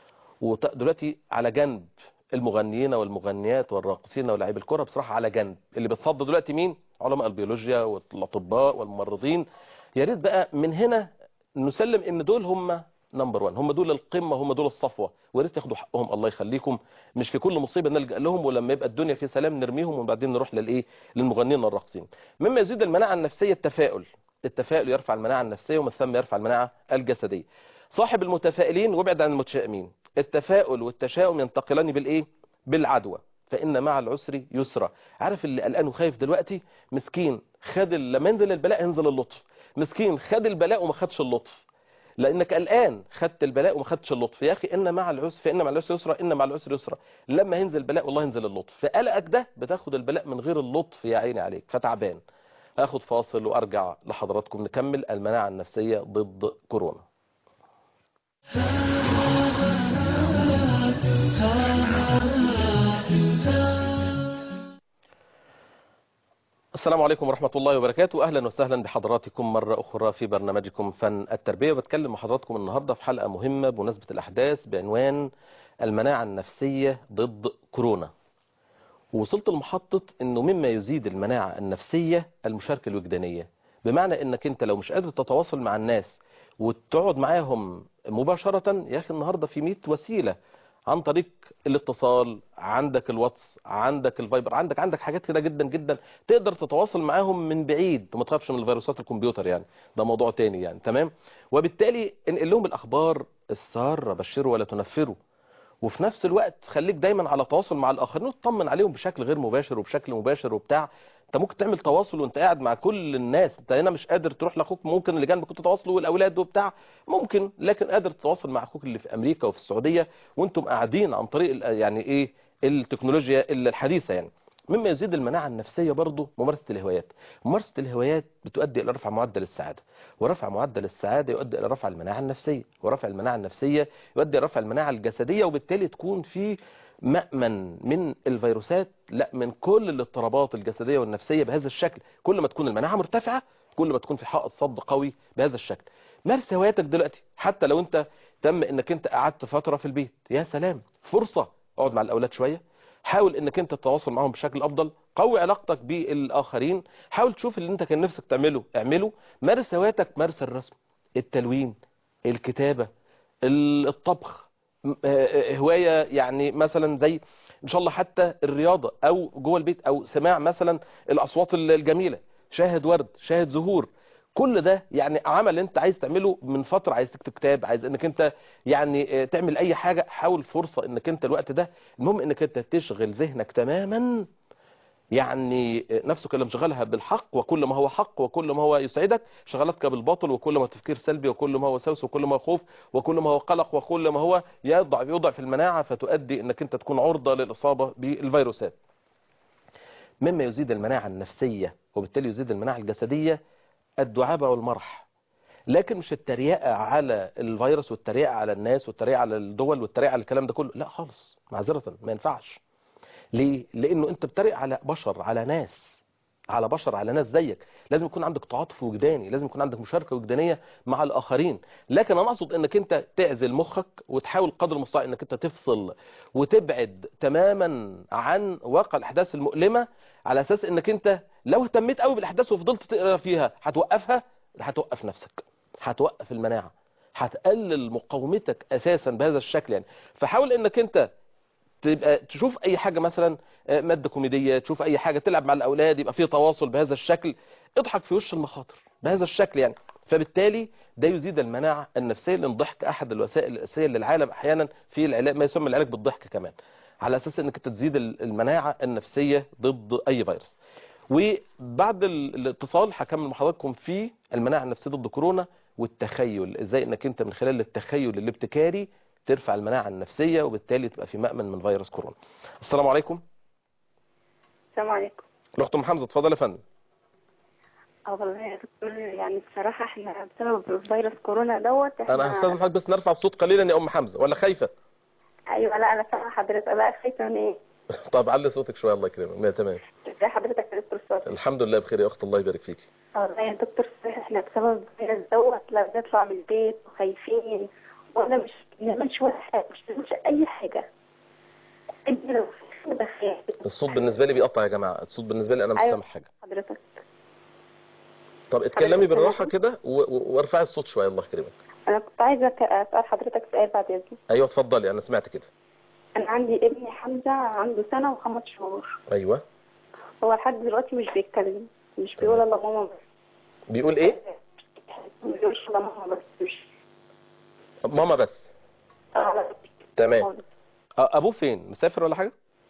A: ودلوقتي على جنب المغنيين والمغنيات والراقصين ولاعيب الكره بصراحه على جنب اللي بتصدى دلوقتي مين علماء البيولوجيا والاطباء والممرضين يا ريت بقى من هنا نسلم ان دول هم نمبر 1 هم دول القمه هم دول الصفوه ويا ريت ياخدوا حقهم الله يخليكم مش في كل مصيبه نلجا لهم ولما يبقى الدنيا في سلام نرميهم وبعدين نروح للايه للمغنيين والراقصين مما يزيد المناعه النفسيه التفاؤل التفاؤل يرفع المناعه النفسيه ومن ثم يرفع المناعه الجسديه صاحب المتفائلين وابعد عن المتشائمين التفاؤل والتشاؤم ينتقلان بالايه بالعدوى فان مع العسر يسرا عارف اللي قلقان وخايف دلوقتي مسكين خد ال- لما ينزل البلاء ينزل اللطف مسكين خد البلاء وما خدش اللطف لانك قلقان خدت البلاء وما خدتش اللطف يا اخي ان مع العسر فان مع العسر يسرا ان مع العسر يسرا لما ينزل البلاء والله ينزل اللطف فقلقك ده بتاخد البلاء من غير اللطف يا عيني عليك فتعبان هاخد فاصل وارجع لحضراتكم نكمل المناعه النفسيه ضد كورونا السلام عليكم ورحمة الله وبركاته أهلا وسهلا بحضراتكم مرة أخرى في برنامجكم فن التربية بتكلم مع حضراتكم النهاردة في حلقة مهمة بمناسبة الأحداث بعنوان المناعة النفسية ضد كورونا ووصلت لمحطة أنه مما يزيد المناعة النفسية المشاركة الوجدانية بمعنى أنك أنت لو مش قادر تتواصل مع الناس وتقعد معاهم مباشرة يا أخي النهاردة في 100 وسيلة عن طريق الاتصال عندك الواتس عندك الفايبر عندك عندك حاجات كده جدا جدا تقدر تتواصل معاهم من بعيد وما تخافش من الفيروسات الكمبيوتر يعني ده موضوع تاني يعني تمام وبالتالي انقل لهم الاخبار السارة بشروا ولا تنفروا وفي نفس الوقت خليك دايما على تواصل مع الاخرين وتطمن عليهم بشكل غير مباشر وبشكل مباشر وبتاع انت ممكن تعمل تواصل وانت قاعد مع كل الناس انت هنا مش قادر تروح لاخوك ممكن اللي جنبك تتواصلوا والاولاد وبتاع ممكن لكن قادر تتواصل مع اخوك اللي في امريكا وفي السعوديه وانتم قاعدين عن طريق ال- يعني ايه التكنولوجيا الحديثه يعني مما يزيد المناعه النفسيه برضه ممارسه الهوايات ممارسه الهوايات بتؤدي الى رفع معدل السعاده ورفع معدل السعاده يؤدي الى رفع المناعه النفسيه ورفع المناعه النفسيه يؤدي الى رفع المناعه الجسديه وبالتالي تكون في مأمن من الفيروسات لا من كل الاضطرابات الجسدية والنفسية بهذا الشكل كل ما تكون المناعة مرتفعة كل ما تكون في حائط صد قوي بهذا الشكل مارس هواياتك دلوقتي حتى لو انت تم انك انت قعدت فترة في البيت يا سلام فرصة اقعد مع الاولاد شوية حاول انك انت تتواصل معهم بشكل افضل قوي علاقتك بالاخرين حاول تشوف اللي انت كان نفسك تعمله اعمله مارس هواياتك مارس الرسم التلوين الكتابة الطبخ م- آه، آه، هواية يعني مثلا زي ان شاء الله حتى الرياضة او جوه البيت او سماع مثلا الاصوات ال- الجميلة شاهد ورد شاهد زهور كل ده يعني عمل انت عايز تعمله من فترة عايز تكتب كتاب عايز انك انت يعني آه، تعمل اي حاجة حاول فرصة انك انت الوقت ده المهم انك انت تشغل ذهنك تماما يعني نفسك اللي مشغلها بالحق وكل ما هو حق وكل ما هو يسعدك شغلتك بالباطل وكل ما هو تفكير سلبي وكل ما هو سوس وكل ما هو خوف وكل ما هو قلق وكل ما هو يضع يضعف المناعة فتؤدي انك انت تكون عرضة للإصابة بالفيروسات مما يزيد المناعة النفسية وبالتالي يزيد المناعة الجسدية الدعابة والمرح لكن مش التريقة على الفيروس والتريقة على الناس والتريقة على الدول والتريقة على الكلام ده كله لا خالص معذرة ما ينفعش ليه؟ لأنه أنت بتريق على بشر على ناس على بشر على ناس زيك لازم يكون عندك تعاطف وجداني لازم يكون عندك مشاركة وجدانية مع الآخرين لكن أنا أقصد أنك أنت تعزل مخك وتحاول قدر المستطاع أنك أنت تفصل وتبعد تماما عن واقع الأحداث المؤلمة على أساس أنك أنت لو اهتميت قوي بالأحداث وفضلت تقرا فيها هتوقفها هتوقف نفسك هتوقف المناعة هتقلل مقاومتك أساسا بهذا الشكل يعني فحاول أنك أنت تبقى تشوف اي حاجة مثلا آه، مادة كوميدية تشوف اي حاجة تلعب مع الاولاد يبقى فيه تواصل بهذا الشكل اضحك في وش المخاطر بهذا الشكل يعني فبالتالي ده يزيد المناعة النفسية لان الضحك احد الوسائل الاساسية للعالم احيانا في العلاج ما يسمى العلاج بالضحك كمان على اساس انك انت تزيد المناعة النفسية ضد اي فيروس وبعد ال- الاتصال هكمل مع حضراتكم في المناعة النفسية ضد كورونا والتخيل ازاي انك انت من خلال التخيل الابتكاري ترفع المناعة النفسية وبالتالي تبقى في مأمن من فيروس كورونا السلام عليكم
B: السلام عليكم
A: الاخت ام حمزه اتفضل يا فندم
B: اه والله يا دكتور يعني بصراحة احنا بسبب فيروس كورونا دوت احنا
A: انا هستاذن حضرتك بس نرفع الصوت قليلا يا ام حمزه ولا خايفه
B: ايوه لا انا سامعة حضرتك لا خايفة من ايه
A: طب علي صوتك شويه الله يكرمك ما تمام
B: ازي حضرتك يا دكتور صوت
A: الحمد لله بخير يا اخت الله يبارك فيك
B: والله يا دكتور صحيح احنا بسبب الفيروس دوت لا بنطلع من البيت وخايفين وانا مش بنعملش ولا حاجة مش بنعملش اي حاجة ابني لو في بخاف
A: الصوت بالنسبه لي بيقطع يا جماعه الصوت بالنسبه لي انا مش
B: أيوة.
A: سامع حاجه
B: حضرتك
A: طب اتكلمي
B: حضرتك
A: بالراحه
B: سامعني؟
A: كده و- و- وارفعي الصوت شويه الله يكرمك
B: انا كنت عايزة ك- اسأل حضرتك سؤال بعد اذنك
A: ايوه اتفضلي انا سمعت كده
B: انا عندي ابني حمزة عنده سنة وخمس شهور
A: ايوه
B: هو لحد دلوقتي مش بيتكلم مش بيقول الا ماما بس
A: بيقول ايه
B: ما بيقولش الا ماما بس مش
A: ماما بس
B: اه لا
A: تمام
B: خالص.
A: أ- ابوه فين مسافر ولا حاجه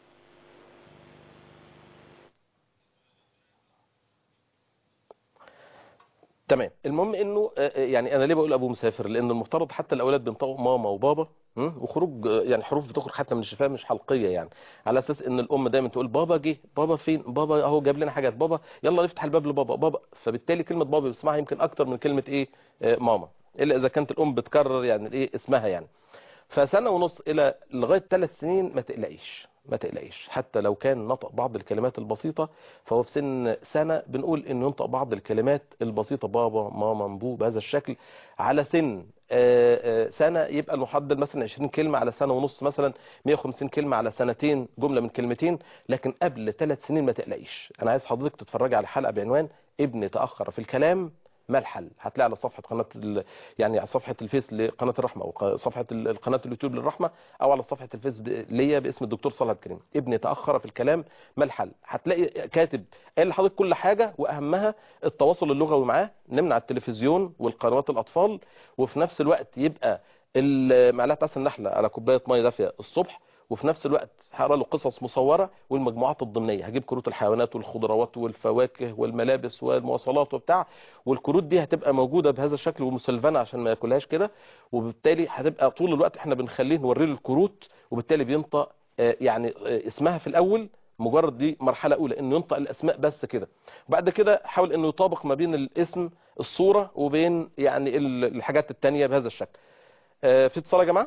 A: تمام المهم انه آه، آه، يعني انا ليه بقول ابوه مسافر لان المفترض حتى الاولاد بينطقوا ماما وبابا م? وخروج آه، يعني حروف بتخرج حتى من الشفاه مش حلقيه يعني على اساس ان الام دايما تقول بابا جه بابا فين بابا اهو جاب لنا حاجات بابا يلا نفتح الباب لبابا بابا فبالتالي كلمه بابا بيسمعها يمكن اكتر من كلمه ايه آه، ماما الا اذا كانت الام بتكرر يعني الايه اسمها يعني فسنة ونص إلى لغاية ثلاث سنين ما تقلقيش ما تقلقيش حتى لو كان نطق بعض الكلمات البسيطة فهو في سن سنة بنقول إنه ينطق بعض الكلمات البسيطة بابا ماما مبو بهذا الشكل على سن آه، آه، سنة يبقى المحدد مثلا 20 كلمة على سنة ونص مثلا 150 كلمة على سنتين جملة من كلمتين لكن قبل ثلاث سنين ما تقلقيش أنا عايز حضرتك تتفرجي على حلقة بعنوان ابني تأخر في الكلام ما الحل هتلاقي على صفحة قناة ال... يعني على صفحة الفيس لقناة الرحمة وصفحة قناة اليوتيوب للرحمة او على صفحة الفيس ب... ليا باسم الدكتور صالح عبد الكريم ابني تأخر في الكلام ما الحل هتلاقي كاتب قال لحضرتك كل حاجة واهمها التواصل اللغوي معاه نمنع التلفزيون والقنوات الاطفال وفي نفس الوقت يبقى ال- معلقه عسل نحله على كوبايه ميه دافيه الصبح وفي نفس الوقت هقرا له قصص مصوره والمجموعات الضمنيه هجيب كروت الحيوانات والخضروات والفواكه والملابس والمواصلات وبتاع والكروت دي هتبقى موجوده بهذا الشكل ومسلفنه عشان ما ياكلهاش كده وبالتالي هتبقى طول الوقت احنا بنخليه نوري له الكروت وبالتالي بينطق آه، يعني آه، اسمها في الاول مجرد دي مرحله اولى انه ينطق الاسماء بس كده وبعد كده حاول انه يطابق ما بين الاسم الصوره وبين يعني ال- الحاجات التانية بهذا الشكل آه، في اتصال يا جماعه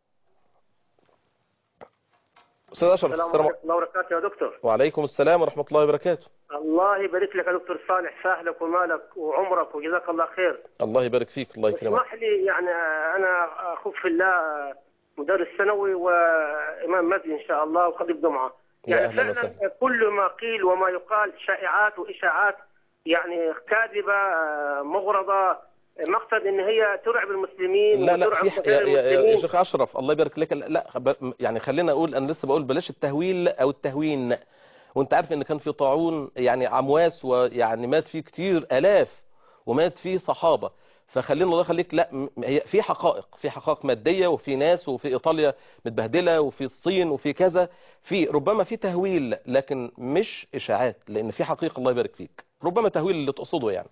A: استاذ اشرف
C: السلام
A: السلام
C: عليكم الله وبركاته يا دكتور
A: وعليكم السلام ورحمه الله وبركاته
C: الله يبارك لك يا دكتور صالح سهلك ومالك وعمرك وجزاك الله خير
A: الله يبارك فيك الله يكرمك
C: اسمح لي يعني انا اخوك في الله مدرس ثانوي وامام مسجد ان شاء الله وخطيب جمعه
A: يا
C: يعني
A: أهلا
C: فعلا
A: وسهلا.
C: كل ما قيل وما يقال شائعات واشاعات يعني كاذبه مغرضه مقصد ان هي ترعب المسلمين
A: لا لا
C: وترعب
A: في
C: غير
A: يا, يا, يا
C: المسلمين
A: شيخ اشرف الله يبارك لك لا, لا ب- يعني خلينا اقول انا لسه بقول بلاش التهويل او التهوين وانت عارف ان كان في طاعون يعني عمواس ويعني مات فيه كتير الاف ومات فيه صحابه فخلينا الله يخليك لا م- هي في حقائق في حقائق ماديه وفي ناس وفي ايطاليا متبهدله وفي الصين وفي كذا في ربما في تهويل لكن مش اشاعات لان في حقيقه الله يبارك فيك ربما تهويل اللي تقصده يعني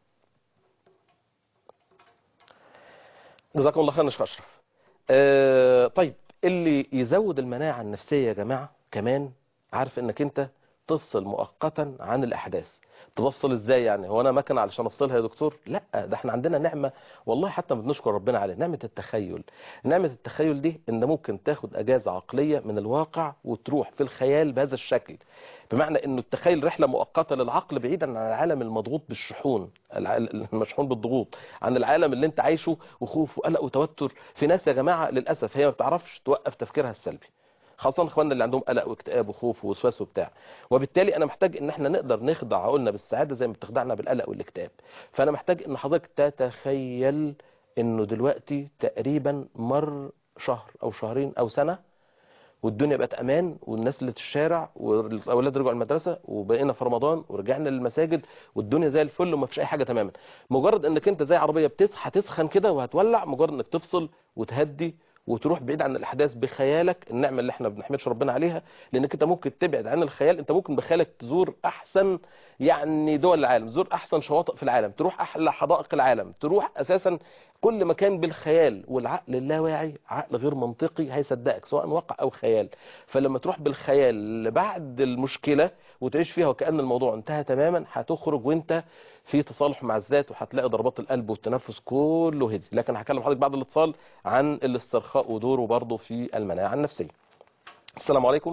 A: جزاكم الله خير يا شيخ اشرف آه طيب اللي يزود المناعه النفسيه يا جماعه كمان عارف انك انت تفصل مؤقتا عن الاحداث طب افصل ازاي يعني هو انا مكنه علشان افصلها يا دكتور لا ده احنا عندنا نعمه والله حتى ما بنشكر ربنا عليها نعمه التخيل نعمه التخيل دي ان ممكن تاخد اجازه عقليه من الواقع وتروح في الخيال بهذا الشكل بمعنى انه التخيل رحله مؤقته للعقل بعيدا عن العالم المضغوط بالشحون الع- المشحون بالضغوط عن العالم اللي انت عايشه وخوف وقلق وتوتر في ناس يا جماعه للاسف هي ما بتعرفش توقف تفكيرها السلبي خاصة اخواننا اللي عندهم قلق واكتئاب وخوف ووسواس وبتاع وبالتالي انا محتاج ان احنا نقدر نخدع عقولنا بالسعادة زي ما بتخدعنا بالقلق والاكتئاب فانا محتاج ان حضرتك تتخيل انه دلوقتي تقريبا مر شهر او شهرين او سنة والدنيا بقت امان والناس اللي في الشارع والاولاد رجعوا المدرسه وبقينا في رمضان ورجعنا للمساجد والدنيا زي الفل وما فيش اي حاجه تماما مجرد انك انت زي عربيه بتس هتسخن كده وهتولع مجرد انك تفصل وتهدي وتروح بعيد عن الاحداث بخيالك النعمه اللي احنا بنحمدش ربنا عليها لانك انت ممكن تبعد عن الخيال انت ممكن بخيالك تزور احسن يعني دول العالم تزور احسن شواطئ في العالم تروح احلى حدائق العالم تروح اساسا كل مكان بالخيال والعقل اللاواعي عقل غير منطقي هيصدقك سواء واقع او خيال فلما تروح بالخيال بعد المشكله وتعيش فيها وكأن الموضوع انتهى تماما هتخرج وانت في تصالح مع الذات وهتلاقي ضربات القلب والتنفس كله هدي لكن هكلم حضرتك بعد الاتصال عن الاسترخاء ودوره برضه في المناعه النفسيه السلام عليكم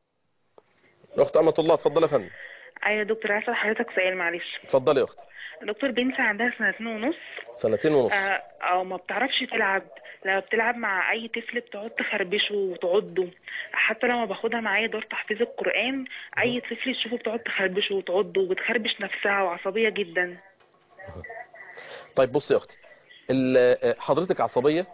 A: اخت امه الله اتفضلي يا فندم
D: ايوه يا دكتور عايزه حضرتك سؤال معلش
A: اتفضلي يا اختي
D: دكتور بنتي عندها سنتين ونص
A: سنتين ونص
D: آه، او ما بتعرفش تلعب لما بتلعب مع اي طفل بتقعد تخربشه وتعضه حتى لما باخدها معايا دور تحفيظ القران اي طفل تشوفه بتقعد تخربشه وتعضه وبتخربش نفسها وعصبيه جدا
A: طيب بصي يا اختي ال- حضرتك عصبيه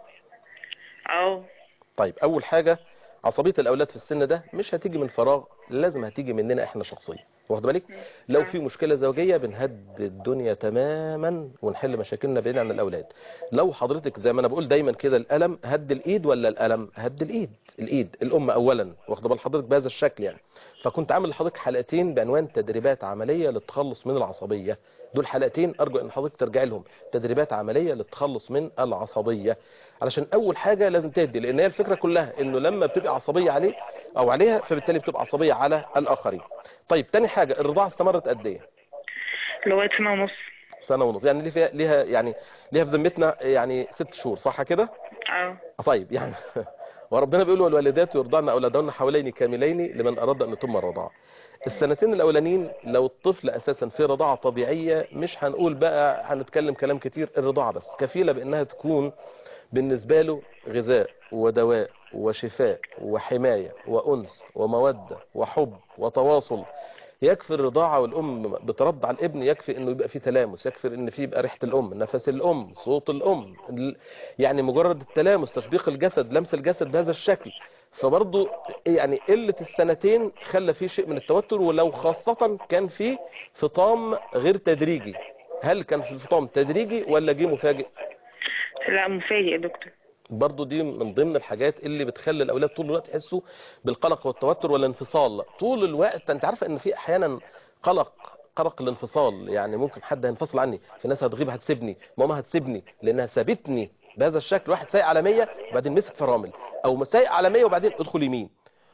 D: اه
A: طيب اول حاجه عصبيه الاولاد في السن ده مش هتيجي من فراغ لازم هتيجي مننا احنا شخصيا واخد بالك لو في مشكله زوجيه بنهد الدنيا تماما ونحل مشاكلنا بعيد عن الاولاد لو حضرتك زي ما انا بقول دايما كده الالم هد الايد ولا الالم هد الايد الايد الام اولا واخد بال حضرتك بهذا الشكل يعني فكنت عامل لحضرتك حلقتين بعنوان تدريبات عمليه للتخلص من العصبيه دول حلقتين ارجو ان حضرتك ترجع لهم تدريبات عمليه للتخلص من العصبيه علشان اول حاجه لازم تهدي لان هي الفكره كلها انه لما بتبقى عصبيه عليه او عليها فبالتالي بتبقى عصبيه على الاخرين طيب تاني حاجه الرضاعه استمرت قد ايه
D: لغايه سنه ونص
A: سنه ونص يعني ليه فيها ليها يعني ليها في ذمتنا يعني ست شهور صح كده
D: اه
A: طيب يعني وربنا بيقول والوالدات يرضعن اولادهن حوالين كاملين لمن اراد ان يتم الرضاعه السنتين الاولانيين لو الطفل اساسا في رضاعه طبيعيه مش هنقول بقى هنتكلم كلام كتير الرضاعه بس كفيله بانها تكون بالنسبه له غذاء ودواء وشفاء وحمايه وانس وموده وحب وتواصل يكفي الرضاعة والأم بترضع الابن يكفي إنه يبقى فيه تلامس يكفي إن فيه يبقى ريحة الأم نفس الأم صوت الأم ال- يعني مجرد التلامس تشبيق الجسد لمس الجسد بهذا الشكل فبرضه يعني قلة السنتين خلى فيه شيء من التوتر ولو خاصة كان فيه فطام غير تدريجي هل كان في الفطام تدريجي ولا جه مفاجئ
D: لا مفاجئ يا دكتور
A: برضو دي من ضمن الحاجات اللي بتخلي الاولاد طول الوقت يحسوا بالقلق والتوتر والانفصال طول الوقت انت عارفه ان في احيانا قلق قلق الانفصال يعني ممكن حد هينفصل عني في ناس هتغيب هتسيبني ماما هتسيبني لانها سابتني بهذا الشكل واحد سايق على 100 وبعدين مسك فرامل او سايق على 100 وبعدين ادخل يمين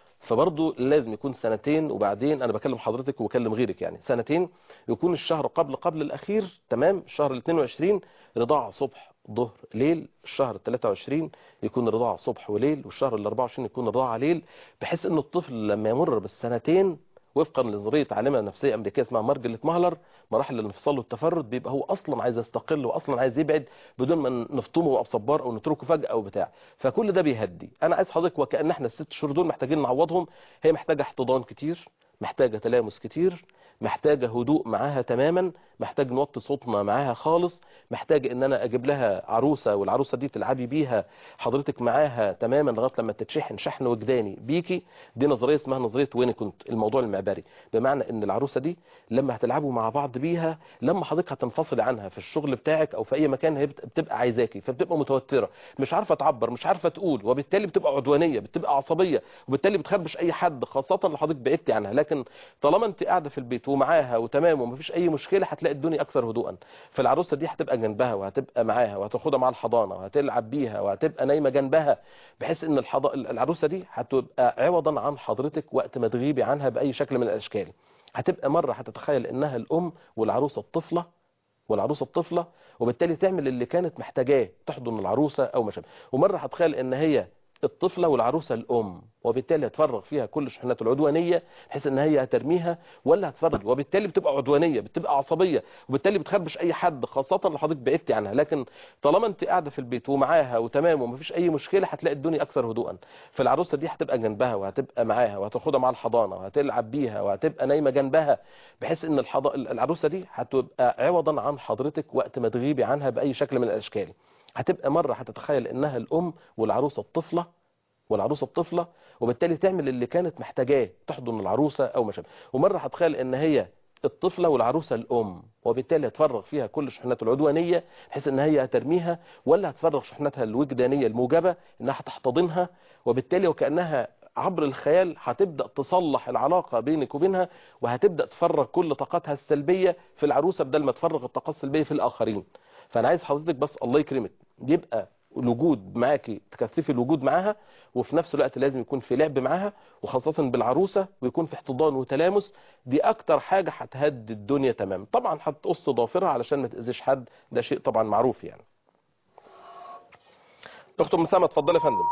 A: فبرضه لازم يكون سنتين وبعدين انا بكلم حضرتك وبكلم غيرك يعني سنتين يكون الشهر قبل قبل الاخير تمام الشهر ال 22 رضاعه صبح ظهر ليل الشهر ال 23 يكون رضاعه صبح وليل والشهر ال 24 يكون رضاعه ليل بحيث ان الطفل لما يمر بالسنتين وفقا لنظريه عالمه نفسيه امريكيه اسمها مارجريت مهلر مراحل الانفصال والتفرد بيبقى هو اصلا عايز يستقل واصلا عايز يبعد بدون ما نفطمه بقى بصبار او نتركه فجاه او بتاع فكل ده بيهدي انا عايز حضرتك وكان احنا الست شهور دول محتاجين نعوضهم هي محتاجه احتضان كتير محتاجه تلامس كتير محتاجه هدوء معاها تماما محتاج نوطي صوتنا معاها خالص محتاج ان انا اجيب لها عروسه والعروسه دي تلعبي بيها حضرتك معاها تماما لغايه لما تتشحن شحن وجداني بيكي دي نظريه اسمها نظريه وين كنت الموضوع المعبري بمعنى ان العروسه دي لما هتلعبوا مع بعض بيها لما حضرتك هتنفصلي عنها في الشغل بتاعك او في اي مكان هي بت- بتبقى عايزاكي فبتبقى متوتره مش عارفه تعبر مش عارفه تقول وبالتالي بتبقى عدوانيه بتبقى عصبيه وبالتالي بتخربش اي حد خاصه لو حضرتك بعدتي عنها لكن طالما انت قاعده في البيت ومعاها وتمام ومفيش اي مشكله هتلاقي الدنيا اكثر هدوءا فالعروسه دي هتبقى جنبها وهتبقى معاها وهتاخدها مع الحضانه وهتلعب بيها وهتبقى نايمه جنبها بحيث ان الحض... العروسه دي هتبقى عوضا عن حضرتك وقت ما تغيبي عنها باي شكل من الاشكال هتبقى مره هتتخيل انها الام والعروسه الطفله والعروسه الطفله وبالتالي تعمل اللي كانت محتاجاه تحضن العروسه او ما شابه ومره هتخيل ان هي الطفله والعروسه الام وبالتالي هتفرغ فيها كل شحنات العدوانيه بحيث ان هي هترميها ولا هتفرغ وبالتالي بتبقى عدوانيه بتبقى عصبيه وبالتالي بتخربش اي حد خاصه لو حضرتك بعدتي عنها لكن طالما انت قاعده في البيت ومعاها وتمام ومفيش اي مشكله هتلاقي الدنيا اكثر هدوءا فالعروسه دي هتبقى جنبها وهتبقى معاها وهتاخدها مع الحضانه وهتلعب بيها وهتبقى نايمه جنبها بحيث ان الحض... العروسه دي هتبقى عوضا عن حضرتك وقت ما تغيبي عنها باي شكل من الاشكال هتبقى مره هتتخيل انها الام والعروسه الطفله والعروسه الطفله وبالتالي تعمل اللي كانت محتاجاه تحضن العروسه او ما شابه ومره هتخيل ان هي الطفله والعروسه الام وبالتالي هتفرغ فيها كل شحنات العدوانيه بحيث ان هي هترميها ولا هتفرغ شحناتها الوجدانيه الموجبه انها هتحتضنها وبالتالي وكانها عبر الخيال هتبدا تصلح العلاقه بينك وبينها وهتبدا تفرغ كل طاقتها السلبيه في العروسه بدل ما تفرغ الطاقه السلبيه في الاخرين فانا عايز حضرتك بس الله يكرمك يبقى الوجود معاكي تكثفي الوجود معاها وفي نفس الوقت لازم يكون في لعب معاها وخاصة بالعروسة ويكون في احتضان وتلامس دي اكتر حاجة هتهدي الدنيا تمام طبعا هتقص ضافرها علشان ما تأذيش حد ده شيء طبعا معروف يعني دكتور مسامة اتفضلي يا فندم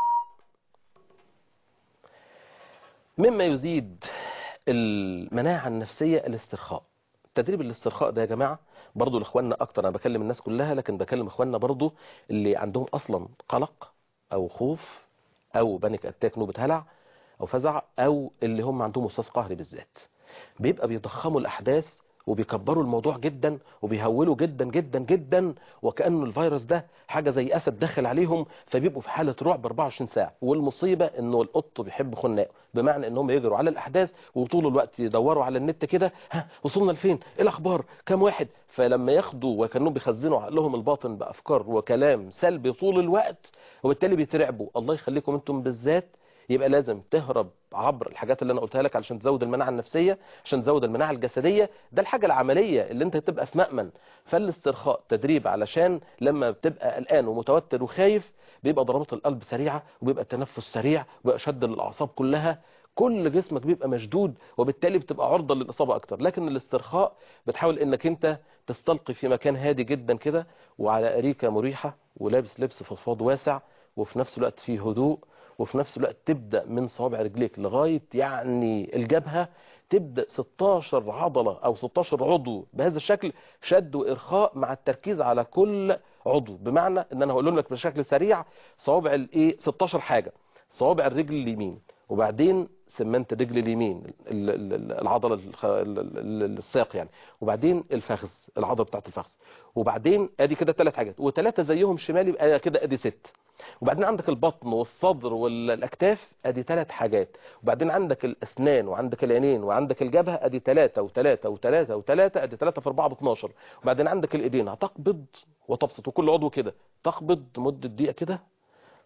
A: مما يزيد المناعة النفسية الاسترخاء تدريب الاسترخاء ده يا جماعة برضو لاخواننا اكتر انا بكلم الناس كلها لكن بكلم اخواننا برضو اللي عندهم اصلا قلق او خوف او بانيك اتاك نوبة هلع او فزع او اللي هم عندهم وسواس قهري بالذات بيبقى بيضخموا الاحداث وبيكبروا الموضوع جدا وبيهولوا جدا جدا جدا وكأنه الفيروس ده حاجة زي أسد داخل عليهم فبيبقوا في حالة رعب 24 ساعة والمصيبة انه القط بيحب خناقه بمعنى انهم يجروا على الأحداث وطول الوقت يدوروا على النت كده ها وصلنا لفين ايه الأخبار كام واحد فلما ياخدوا وكانهم بيخزنوا عقلهم الباطن بأفكار وكلام سلبي طول الوقت وبالتالي بيترعبوا الله يخليكم انتم بالذات يبقى لازم تهرب عبر الحاجات اللي انا قلتها لك علشان تزود المناعه النفسيه عشان تزود المناعه الجسديه ده الحاجه العمليه اللي انت تبقى في مأمن فالاسترخاء تدريب علشان لما بتبقى قلقان ومتوتر وخايف بيبقى ضربات القلب سريعه وبيبقى التنفس سريع وبيبقى شد للاعصاب كلها كل جسمك بيبقى مشدود وبالتالي بتبقى عرضة للإصابة أكتر لكن الاسترخاء بتحاول إنك أنت تستلقي في مكان هادي جدا كده وعلى أريكة مريحة ولابس لبس فضفاض واسع وفي نفس الوقت فيه هدوء وفي نفس الوقت تبدأ من صوابع رجليك لغاية يعني الجبهة تبدأ 16 عضلة أو 16 عضو بهذا الشكل شد وإرخاء مع التركيز على كل عضو بمعنى إن أنا هقول لك بشكل سريع صوابع الإيه 16 حاجة صوابع الرجل اليمين وبعدين سمنت الرجل اليمين ال- ال- ال- العضلة الخ- ال- ال- الساق يعني وبعدين الفخذ العضلة بتاعت الفخذ وبعدين ادي كده ثلاث حاجات وثلاثة زيهم شمال يبقى كده ادي ست وبعدين عندك البطن والصدر والاكتاف ادي ثلاث حاجات وبعدين عندك الاسنان وعندك العينين وعندك الجبهه ادي ثلاثة وثلاثة وثلاثة وثلاثة ادي ثلاثة في 4 ب 12 وبعدين عندك الايدين هتقبض وتبسط وكل عضو كده تقبض مدة دقيقة كده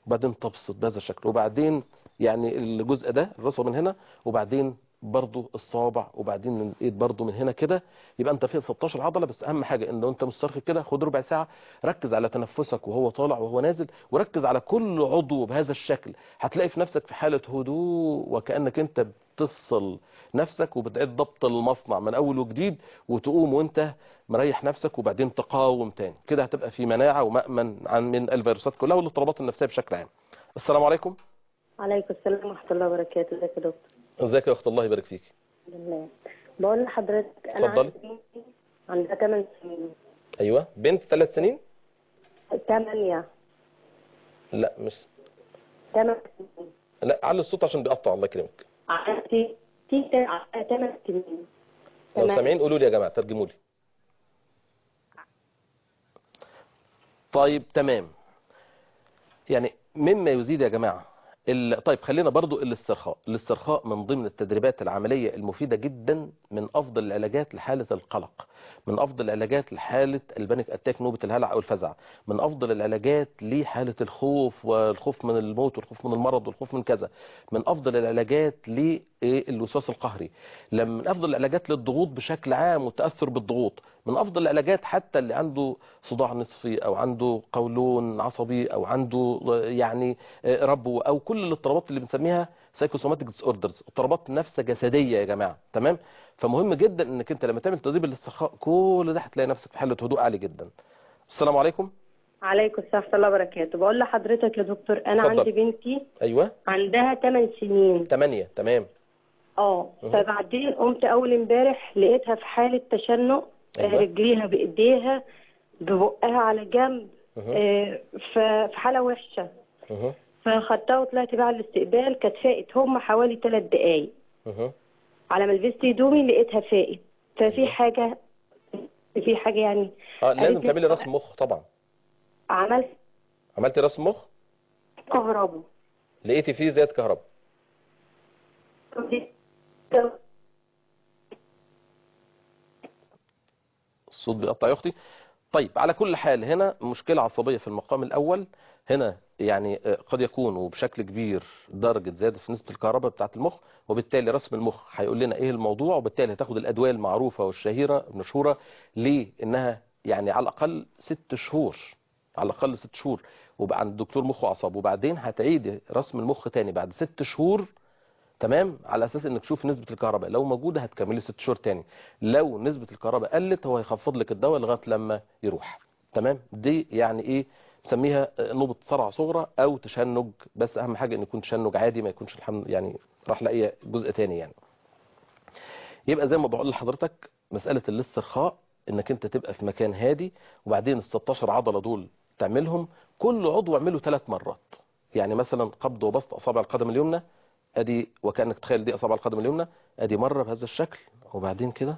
A: وبعدين تبسط بهذا الشكل وبعدين يعني الجزء ده الرصه من هنا وبعدين برضو الصابع وبعدين الايد برضو من هنا كده يبقى انت في 16 عضله بس اهم حاجه ان لو انت مسترخي كده خد ربع ساعه ركز على تنفسك وهو طالع وهو نازل وركز على كل عضو بهذا الشكل هتلاقي في نفسك في حاله هدوء وكانك انت بتفصل نفسك وبتعيد ضبط المصنع من اول وجديد وتقوم وانت مريح نفسك وبعدين تقاوم تاني كده هتبقى في مناعه ومأمن عن من الفيروسات كلها والاضطرابات النفسيه بشكل عام السلام عليكم
E: عليكم السلام ورحمة الله وبركاته ازيك يا دكتور
A: ازيك يا اخت الله يبارك فيك
E: بالله بقول لحضرتك انا
A: اتفضلي.
E: عندي بنتي عندها 8 سنين
A: ايوه بنت ثلاث سنين
E: 8
A: لا مش
E: 8 سنين
A: لا علي الصوت عشان بيقطع الله يكرمك
E: عندي في 8 سنين
A: لو
E: تمام.
A: سامعين قولوا لي يا جماعه ترجموا لي طيب تمام يعني مما يزيد يا جماعه ال... طيب خلينا برضو الاسترخاء الاسترخاء من ضمن التدريبات العمليه المفيده جدا من افضل العلاجات لحاله القلق من افضل العلاجات لحاله البانيك اتاك نوبه الهلع او الفزع من افضل العلاجات لحاله الخوف والخوف من الموت والخوف من المرض والخوف من كذا من افضل العلاجات للوسواس القهري لما من افضل العلاجات للضغوط بشكل عام والتاثر بالضغوط من افضل العلاجات حتى اللي عنده صداع نصفي او عنده قولون عصبي او عنده يعني ربو او كل الاضطرابات اللي بنسميها سايكوسوماتيك ديس اوردرز اضطرابات نفس جسديه يا جماعه تمام فمهم جدا انك انت لما تعمل تدريب الاسترخاء كل ده هتلاقي نفسك في حاله هدوء عالي جدا السلام عليكم
E: عليكم السلام ورحمة الله وبركاته بقول لحضرتك يا دكتور انا
A: اتفضل.
E: عندي بنتي
A: ايوه
E: عندها 8 سنين
A: 8 تمام
E: اه
A: مه.
E: فبعدين قمت اول امبارح لقيتها في حالة تشنق
A: أيوة.
E: آه، رجليها بايديها ببقها على جنب
A: مه.
E: آه، ف- في حالة وحشة
A: مه.
E: فخدتها وطلعت بقى على الاستقبال كانت فاقت هم حوالي ثلاث دقايق
A: مه.
E: على ما لبست هدومي لقيتها فاقت ففي حاجة في حاجة يعني
A: اه لازم
E: قالت لي
A: تعملي رسم مخ طبعا
E: عملت
A: عملتي رسم مخ
E: كهرباء
A: لقيتي فيه زيادة كهرباء الصوت بيقطع يا اختي طيب على كل حال هنا مشكلة عصبية في المقام الأول هنا يعني آه، قد يكون وبشكل كبير درجة زيادة في نسبة الكهرباء بتاعة المخ وبالتالي رسم المخ هيقول لنا ايه الموضوع وبالتالي هتاخد الأدوية المعروفة والشهيرة المشهورة ليه انها يعني على الأقل ست شهور على الأقل ست شهور وبقى عند دكتور مخ وأعصاب وبعدين هتعيد رسم المخ تاني بعد ست شهور تمام على اساس انك تشوف نسبه الكهرباء لو موجوده هتكملي ست شهور تاني لو نسبه الكهرباء قلت هو هيخفض لك الدواء لغايه لما يروح تمام دي يعني ايه نسميها نوبه صرع صغرى او تشنج بس اهم حاجه ان يكون تشنج عادي ما يكونش الحمل يعني راح لاي جزء تاني يعني يبقى زي ما بقول لحضرتك مساله الاسترخاء انك انت تبقى في مكان هادي وبعدين ال 16 عضله دول تعملهم كل عضو اعمله ثلاث مرات يعني مثلا قبض وبسط اصابع القدم اليمنى ادي وكانك تخيل دي اصابع القدم اليمنى ادي مره بهذا الشكل وبعدين كده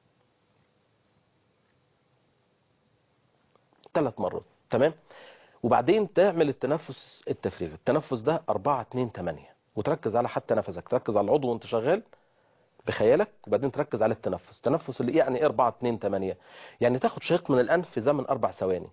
A: ثلاث مرات تمام وبعدين تعمل التنفس التفريغي التنفس ده 4 2 8 وتركز على حتى نفسك تركز على العضو وانت شغال بخيالك وبعدين تركز على التنفس التنفس اللي يعني ايه 4 2 8 يعني تاخد شهيق من الانف في زمن اربع ثواني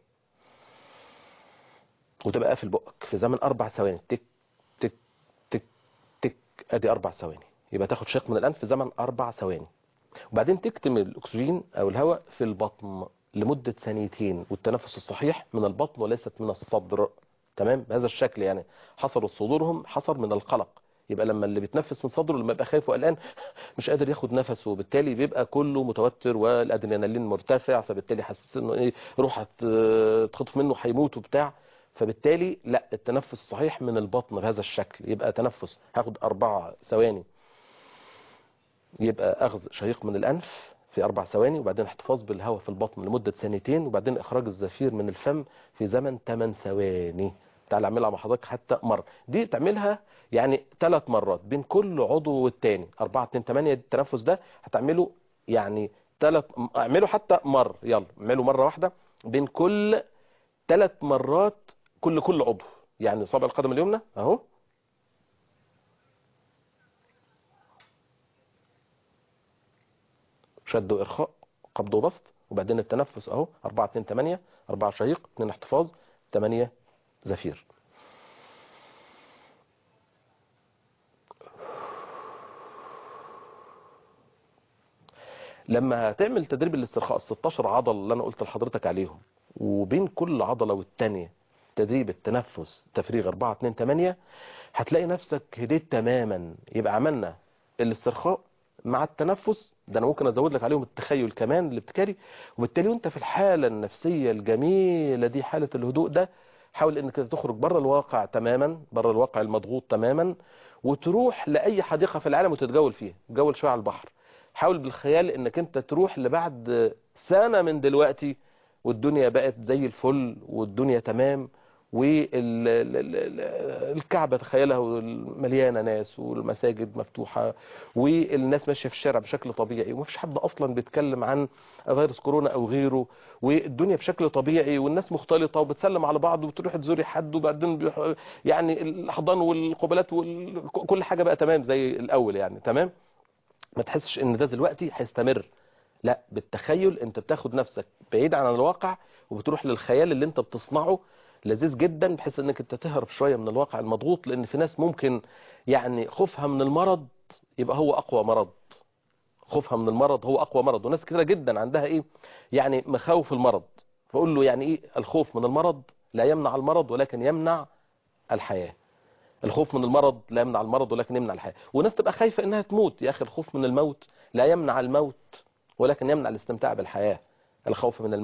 A: وتبقى قافل بقك في زمن اربع ثواني تك تك تك تك ادي اربع ثواني يبقى تاخد شهيق من الانف في زمن اربع ثواني وبعدين تكتم الاكسجين او الهواء في البطن لمدة ثانيتين والتنفس الصحيح من البطن وليست من الصدر تمام بهذا الشكل يعني حصروا صدورهم حصر من القلق يبقى لما اللي بيتنفس من صدره لما يبقى خايف وقلقان مش قادر ياخد نفسه وبالتالي بيبقى كله متوتر والادرينالين مرتفع فبالتالي حاسس انه ايه روح هتخطف منه هيموت وبتاع فبالتالي لا التنفس الصحيح من البطن بهذا الشكل يبقى تنفس هاخد أربعة ثواني يبقى أخذ شهيق من الأنف في أربع ثواني وبعدين احتفاظ بالهواء في البطن لمدة ثانيتين وبعدين إخراج الزفير من الفم في زمن 8 ثواني تعال اعملها مع حضرتك حتى مرة دي تعملها يعني ثلاث مرات بين كل عضو والتاني 4 2 8 التنفس ده هتعمله يعني ثلاث اعمله حتى مرة يلا اعمله مرة واحدة بين كل ثلاث مرات كل كل عضو يعني صابع القدم اليمنى اهو شد وارخاء قبض وبسط وبعدين التنفس اهو 4 2 8 4 شهيق 2 احتفاظ 8 زفير لما تعمل تدريب الاسترخاء ال 16 عضله اللي انا قلت لحضرتك عليهم وبين كل عضله والتانيه تدريب التنفس تفريغ 4 2 8 هتلاقي نفسك هديت تماما يبقى عملنا الاسترخاء مع التنفس ده انا ممكن ازود لك عليهم التخيل كمان الابتكاري وبالتالي وانت في الحاله النفسيه الجميله دي حاله الهدوء ده حاول انك تخرج بره الواقع تماما بره الواقع المضغوط تماما وتروح لاي حديقه في العالم وتتجول فيها تجول شويه على البحر حاول بالخيال انك انت تروح لبعد سنه من دلوقتي والدنيا بقت زي الفل والدنيا تمام والكعبة تخيلها مليانة ناس والمساجد مفتوحة والناس ماشية في الشارع بشكل طبيعي ومفيش حد أصلا بيتكلم عن فيروس كورونا أو غيره والدنيا بشكل طبيعي والناس مختلطة وبتسلم على بعض وبتروح تزوري حد وبعدين بيح- يعني الأحضان والقبلات وكل حاجة بقى تمام زي الأول يعني تمام ما تحسش ان ده دلوقتي هيستمر لا بالتخيل انت بتاخد نفسك بعيد عن الواقع وبتروح للخيال اللي انت بتصنعه لذيذ جدا بحيث انك انت تهرب شويه من الواقع المضغوط لان في ناس ممكن يعني خوفها من المرض يبقى هو اقوى مرض خوفها من المرض هو اقوى مرض وناس كتيره جدا عندها ايه يعني مخاوف المرض فاقول له يعني ايه الخوف من المرض لا يمنع المرض ولكن يمنع الحياه الخوف من المرض لا يمنع المرض ولكن يمنع الحياه وناس تبقى خايفه انها تموت يا اخي الخوف من الموت لا يمنع الموت ولكن يمنع الاستمتاع بالحياه الخوف من الموت